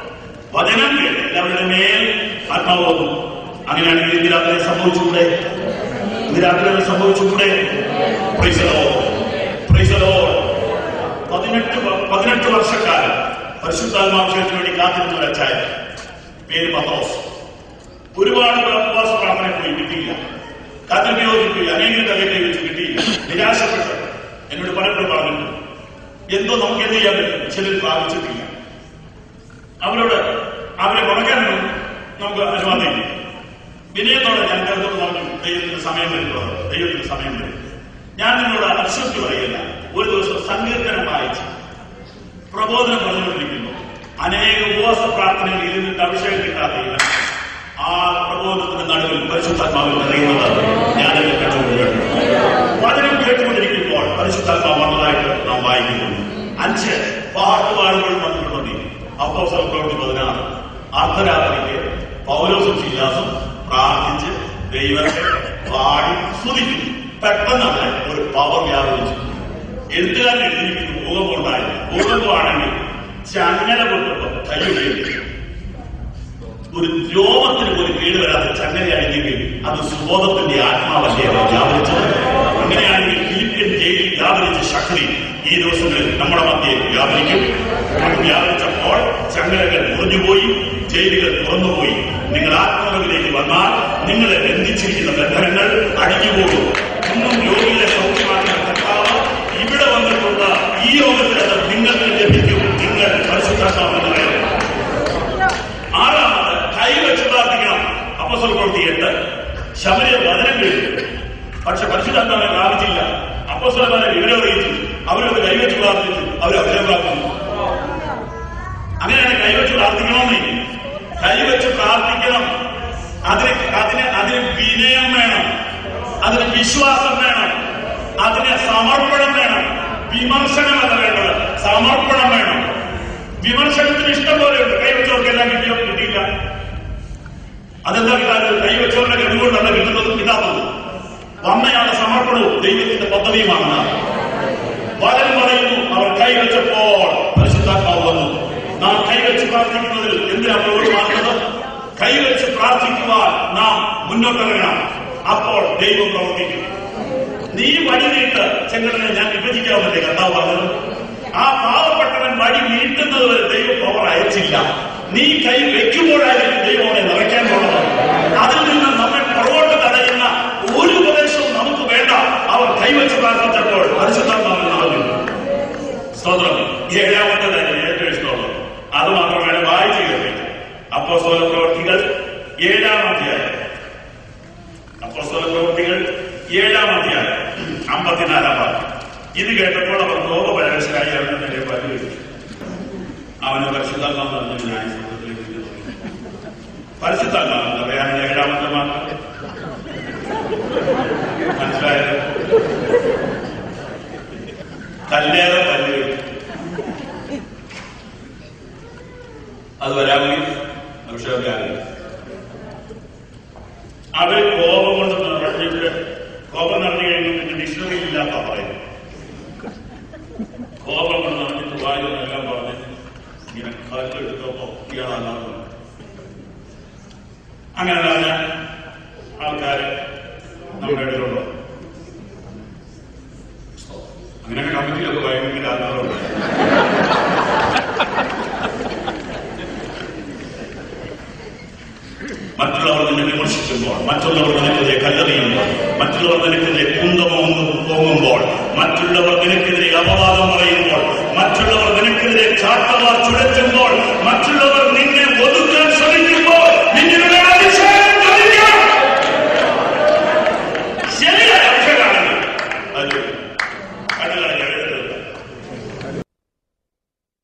വചനം കേട്ട് എല്ലാവരുടെ മേൽ ആത്മാവ് വന്നു അങ്ങനെയാണെങ്കിൽ ഇന്ന് രാത്രി സംഭവിച്ചുകൂടെ ഇന്ന് രാത്രി സംഭവിച്ചുകൂടെ Praise the Lord. Praise the Lord. പതിനെട്ട് വ- പതിനെട്ട് വർഷക്കാലം പരിശുദ്ധാത്മാഭിഷേകത്തിന് വേണ്ടി കാത്തിരുന്ന ഒരു അച്ചായ പേര് പത്രോസ് ഒരുപാട് ഉപവാസ പ്രാർത്ഥന പോയി കിട്ടിയില്ല കാത്തിരിക്കുകയോ കിട്ടിയില്ല അനേകം തലയിൽ വെച്ച് കിട്ടിയില്ല നിരാശപ്പെട്ട് എന്നോട് പലപ്പോഴും പറഞ്ഞു എന്തോ നമുക്ക് എന്ത് ചെയ്യാൻ പറ്റും ചിലർ പ്രാപിച്ചിട്ടില്ല അവരോട് അവരെ മുടക്കാനൊന്നും നമുക്ക് അനുവാദമില്ല വിനയത്തോടെ ഞാൻ കരുതോട് പറഞ്ഞു ദൈവത്തിന് സമയം വരുമ്പോൾ ദൈവത്തിന് സമയം വരും ഞാൻ നിങ്ങളോട് അശ്വസ്തി പറയില്ല ഒരു ദിവസം സങ്കീർത്തനം വായിച്ച് പ്രബോധനം പറഞ്ഞുകൊണ്ടിരിക്കുന്നു അനേക ഉപവാസ പ്രാർത്ഥനകൾ ഇരുന്നിട്ട് അഭിഷേകം കിട്ടാത്തില്ല ആ പ്രബോധനത്തിന്റെ നടുവിൽ പരിശുദ്ധാത്മാവിൽ നിറയുന്നത് ഞാനത് കണ്ടുകൊണ്ടിരിക്കുന്നു വചനം കേട്ടുകൊണ്ടിരിക്കുമ്പോൾ പരിശുദ്ധാത്മാവ് വന്നതായിട്ട് നാം വായിക്കുന്നു അഞ്ച് പാട്ടുപാടുകളും വന്നിട്ടുണ്ടെങ്കിൽ അപ്പോസൽ പ്രവൃത്തി പതിനാറ് അർദ്ധരാത്രിക്ക് പൗലോസും ശിലാസും പ്രാർത്ഥിച്ച് ദൈവത്തെ പാടി സ്തുതിക്കുന്നു പെട്ടെന്ന് അവിടെ ഒരു പവർ വ്യാപിച്ചു എഴുത്തുകാരൻ എഴുതിയിരിക്കുന്നു ഭൂകമ്പമുണ്ടായി ഭൂകമ്പമാണെങ്കിൽ ചങ്ങല പൊട്ടുമ്പോൾ കൈ ഉപയോഗിക്കും ഒരു രോമത്തിന് പോലും കേടുവരാത്ത ചങ്ങലയാണെങ്കിൽ അത് സുബോധത്തിന്റെ ആത്മാവല്ലേ അവർ വ്യാപരിച്ചത് അങ്ങനെയാണെങ്കിൽ ഫിലിപ്പിയൻ ജയിലിൽ വ്യാപരിച്ച ശക്തി ഈ ദിവസങ്ങളിൽ നമ്മുടെ മധ്യേ വ്യാപരിക്കും അത് വ്യാപരിച്ചപ്പോൾ ചങ്ങലകൾ മുറിഞ്ഞുപോയി ജയിലുകൾ തുറന്നുപോയി നിങ്ങൾ ആത്മാവിലേക്ക് വന്നാൽ നിങ്ങളെ ബന്ധിച്ചിരിക്കുന്ന ബന്ധനങ്ങൾ അടിഞ്ഞുപോകും ഇന്നും രോഗികളെ സൗഖ്യമാക്കുന്ന കർത്താവ് ഇവിടെ വന്നിട്ടുള്ള ഈ യോഗത്തിൽ അത് നിങ്ങൾക്ക് ലഭിക്കും നിങ്ങൾ പരിശുദ്ധാത്മാവെന്ന് പറയുന്നത് ആറാമത് കൈവച്ച് പ്രാർത്ഥിക്കണം അപ്പസ്വൽ പ്രവൃത്തി എട്ട് ശബരിയ വചനം കേട്ടു പക്ഷെ പരിശുദ്ധാത്മാവിനെ പ്രാപിച്ചില്ല അപ്പസ്വലമാരെ വിവരം അറിയിച്ചു അവരത് കൈവച്ച് പ്രാർത്ഥിച്ചു അവർ അഭയം പ്രാർത്ഥിച്ചു അങ്ങനെയാണ് കൈവച്ച് പ്രാർത്ഥിക്കണമെന്നേ കൈവച്ച് പ്രാർത്ഥിക്കണം അതിന് അതിന് അതിന് വിനയം വേണം അതിന് വിശ്വാസം വേണം അതിന് സമർപ്പണം വേണം വിമർശനമല്ല വേണ്ടത് സമർപ്പണം വേണം വിമർശനത്തിന് ഇഷ്ടം പോലെയുണ്ട് കൈവച്ചവർക്കെല്ലാം കിട്ടിയോ കിട്ടിയില്ല അതെന്താ കിട്ടാത്തത് കൈവച്ചവരുടെ കഴിവുകൊണ്ടല്ല കിട്ടുന്നതും കിട്ടാത്തതും വന്നയാളുടെ സമർപ്പണവും ദൈവത്തിന്റെ പദ്ധതിയുമാണ് പലരും പറയുന്നു അവർ കൈവച്ചപ്പോൾ പരിശുദ്ധാത്മാവ് വന്നു നാം കൈവച്ച് പ്രാർത്ഥിക്കുന്നതിൽ എന്തിനാ പ്രവൃത്തിമാക്കുന്നത് കൈവച്ച് പ്രാർത്ഥിക്കുവാൻ നാം മുന്നോട്ടിറങ്ങണം അപ്പോൾ ദൈവം പ്രവർത്തിക്കും നീ വഴി നീട്ട് ചെങ്കടനെ ഞാൻ വിഭജിക്കാമെന്നല്ലേ കർത്താവ് പറഞ്ഞത് ആ പാവപ്പെട്ടവൻ വഴി നീട്ടുന്നത് വരെ ദൈവം പവർ അയച്ചില്ല നീ കൈ വെക്കുമ്പോഴായിരിക്കും ദൈവം അവനെ നിറയ്ക്കാൻ പോകുന്നത് അതിൽ നിന്ന് നമ്മെ പുറകോട്ട് തടയുന്ന ഒരു ഉപദേശവും നമുക്ക് വേണ്ട അവർ കൈവച്ച് പ്രാർത്ഥിച്ചപ്പോൾ പരിശുദ്ധാത്മാവിൽ നടന്നു സ്തോത്രം ഏഴാമത്തെ തന്നെ ഏറ്റവും ഇഷ്ടമുള്ളത് അത് മാത്രമാണ് വായിച്ചു കേൾപ്പിക്കുക അപ്പോസ്തല പ്രവർത്തികൾ ഏഴാം അധ്യായം അപ്പോസ്തല പ്രവർത്തികൾ ഏഴാം അധ്യായം അമ്പത്തിനാലാം ഭാഗം ഇത് കേട്ടപ്പോൾ അവർ കോപപരവശരായി അവനെ നേരെ പരിഹരിച്ചു അവന് പരിശുദ്ധാത്മാവ് നടന്ന ന്യായസഭയിലേക്ക് തുടങ്ങി പരിശുദ്ധാത്മാവ് പറയാനുള്ള ഏഴാമത്തെ മാത്രം മനസ്സിലായത് കല്ലേറെ പല്ല് അത് വരാമെങ്കിൽ അഭിഷേകം അവർ കോപം കൊണ്ട് നിറഞ്ഞിട്ട് കോപം നിറഞ്ഞു കഴിയുമ്പോൾ പിന്നെ ഡിക്ഷണറി ഇല്ലാത്ത പറയും കോപം കൊണ്ട് നിറഞ്ഞിട്ട് വായുവെല്ലാം പറഞ്ഞ് ഇങ്ങനെ കാറ്റെടുത്തപ്പോ ഇയാളല്ലാന്ന് പറഞ്ഞു അങ്ങനെ പറഞ്ഞ ആൾക്കാര് നമ്മുടെ ഇടയിലുണ്ടോ അങ്ങനെയൊക്കെ കമ്മിറ്റിയിലൊക്കെ ഭയങ്കര ആൾക്കാരുണ്ട് മറ്റുള്ളവർ നിന്നെ വിമർശിക്കുമ്പോൾ മറ്റുള്ളവർ നിനക്കെതിരെ കല്ലെറിയുമ്പോൾ മറ്റുള്ളവർ നിനക്കെതിരെ കുന്തമോങ്ങും പോകുമ്പോൾ മറ്റുള്ളവർ നിനക്കെതിരെ അപവാദം പറയുമ്പോൾ മറ്റുള്ളവർ നിനക്കെതിരെ ചാട്ടവാർ ചുഴറ്റുമ്പോൾ മറ്റുള്ളവർ നിന്നെ ഒതുക്കാൻ ശ്രമിക്കുമ്പോൾ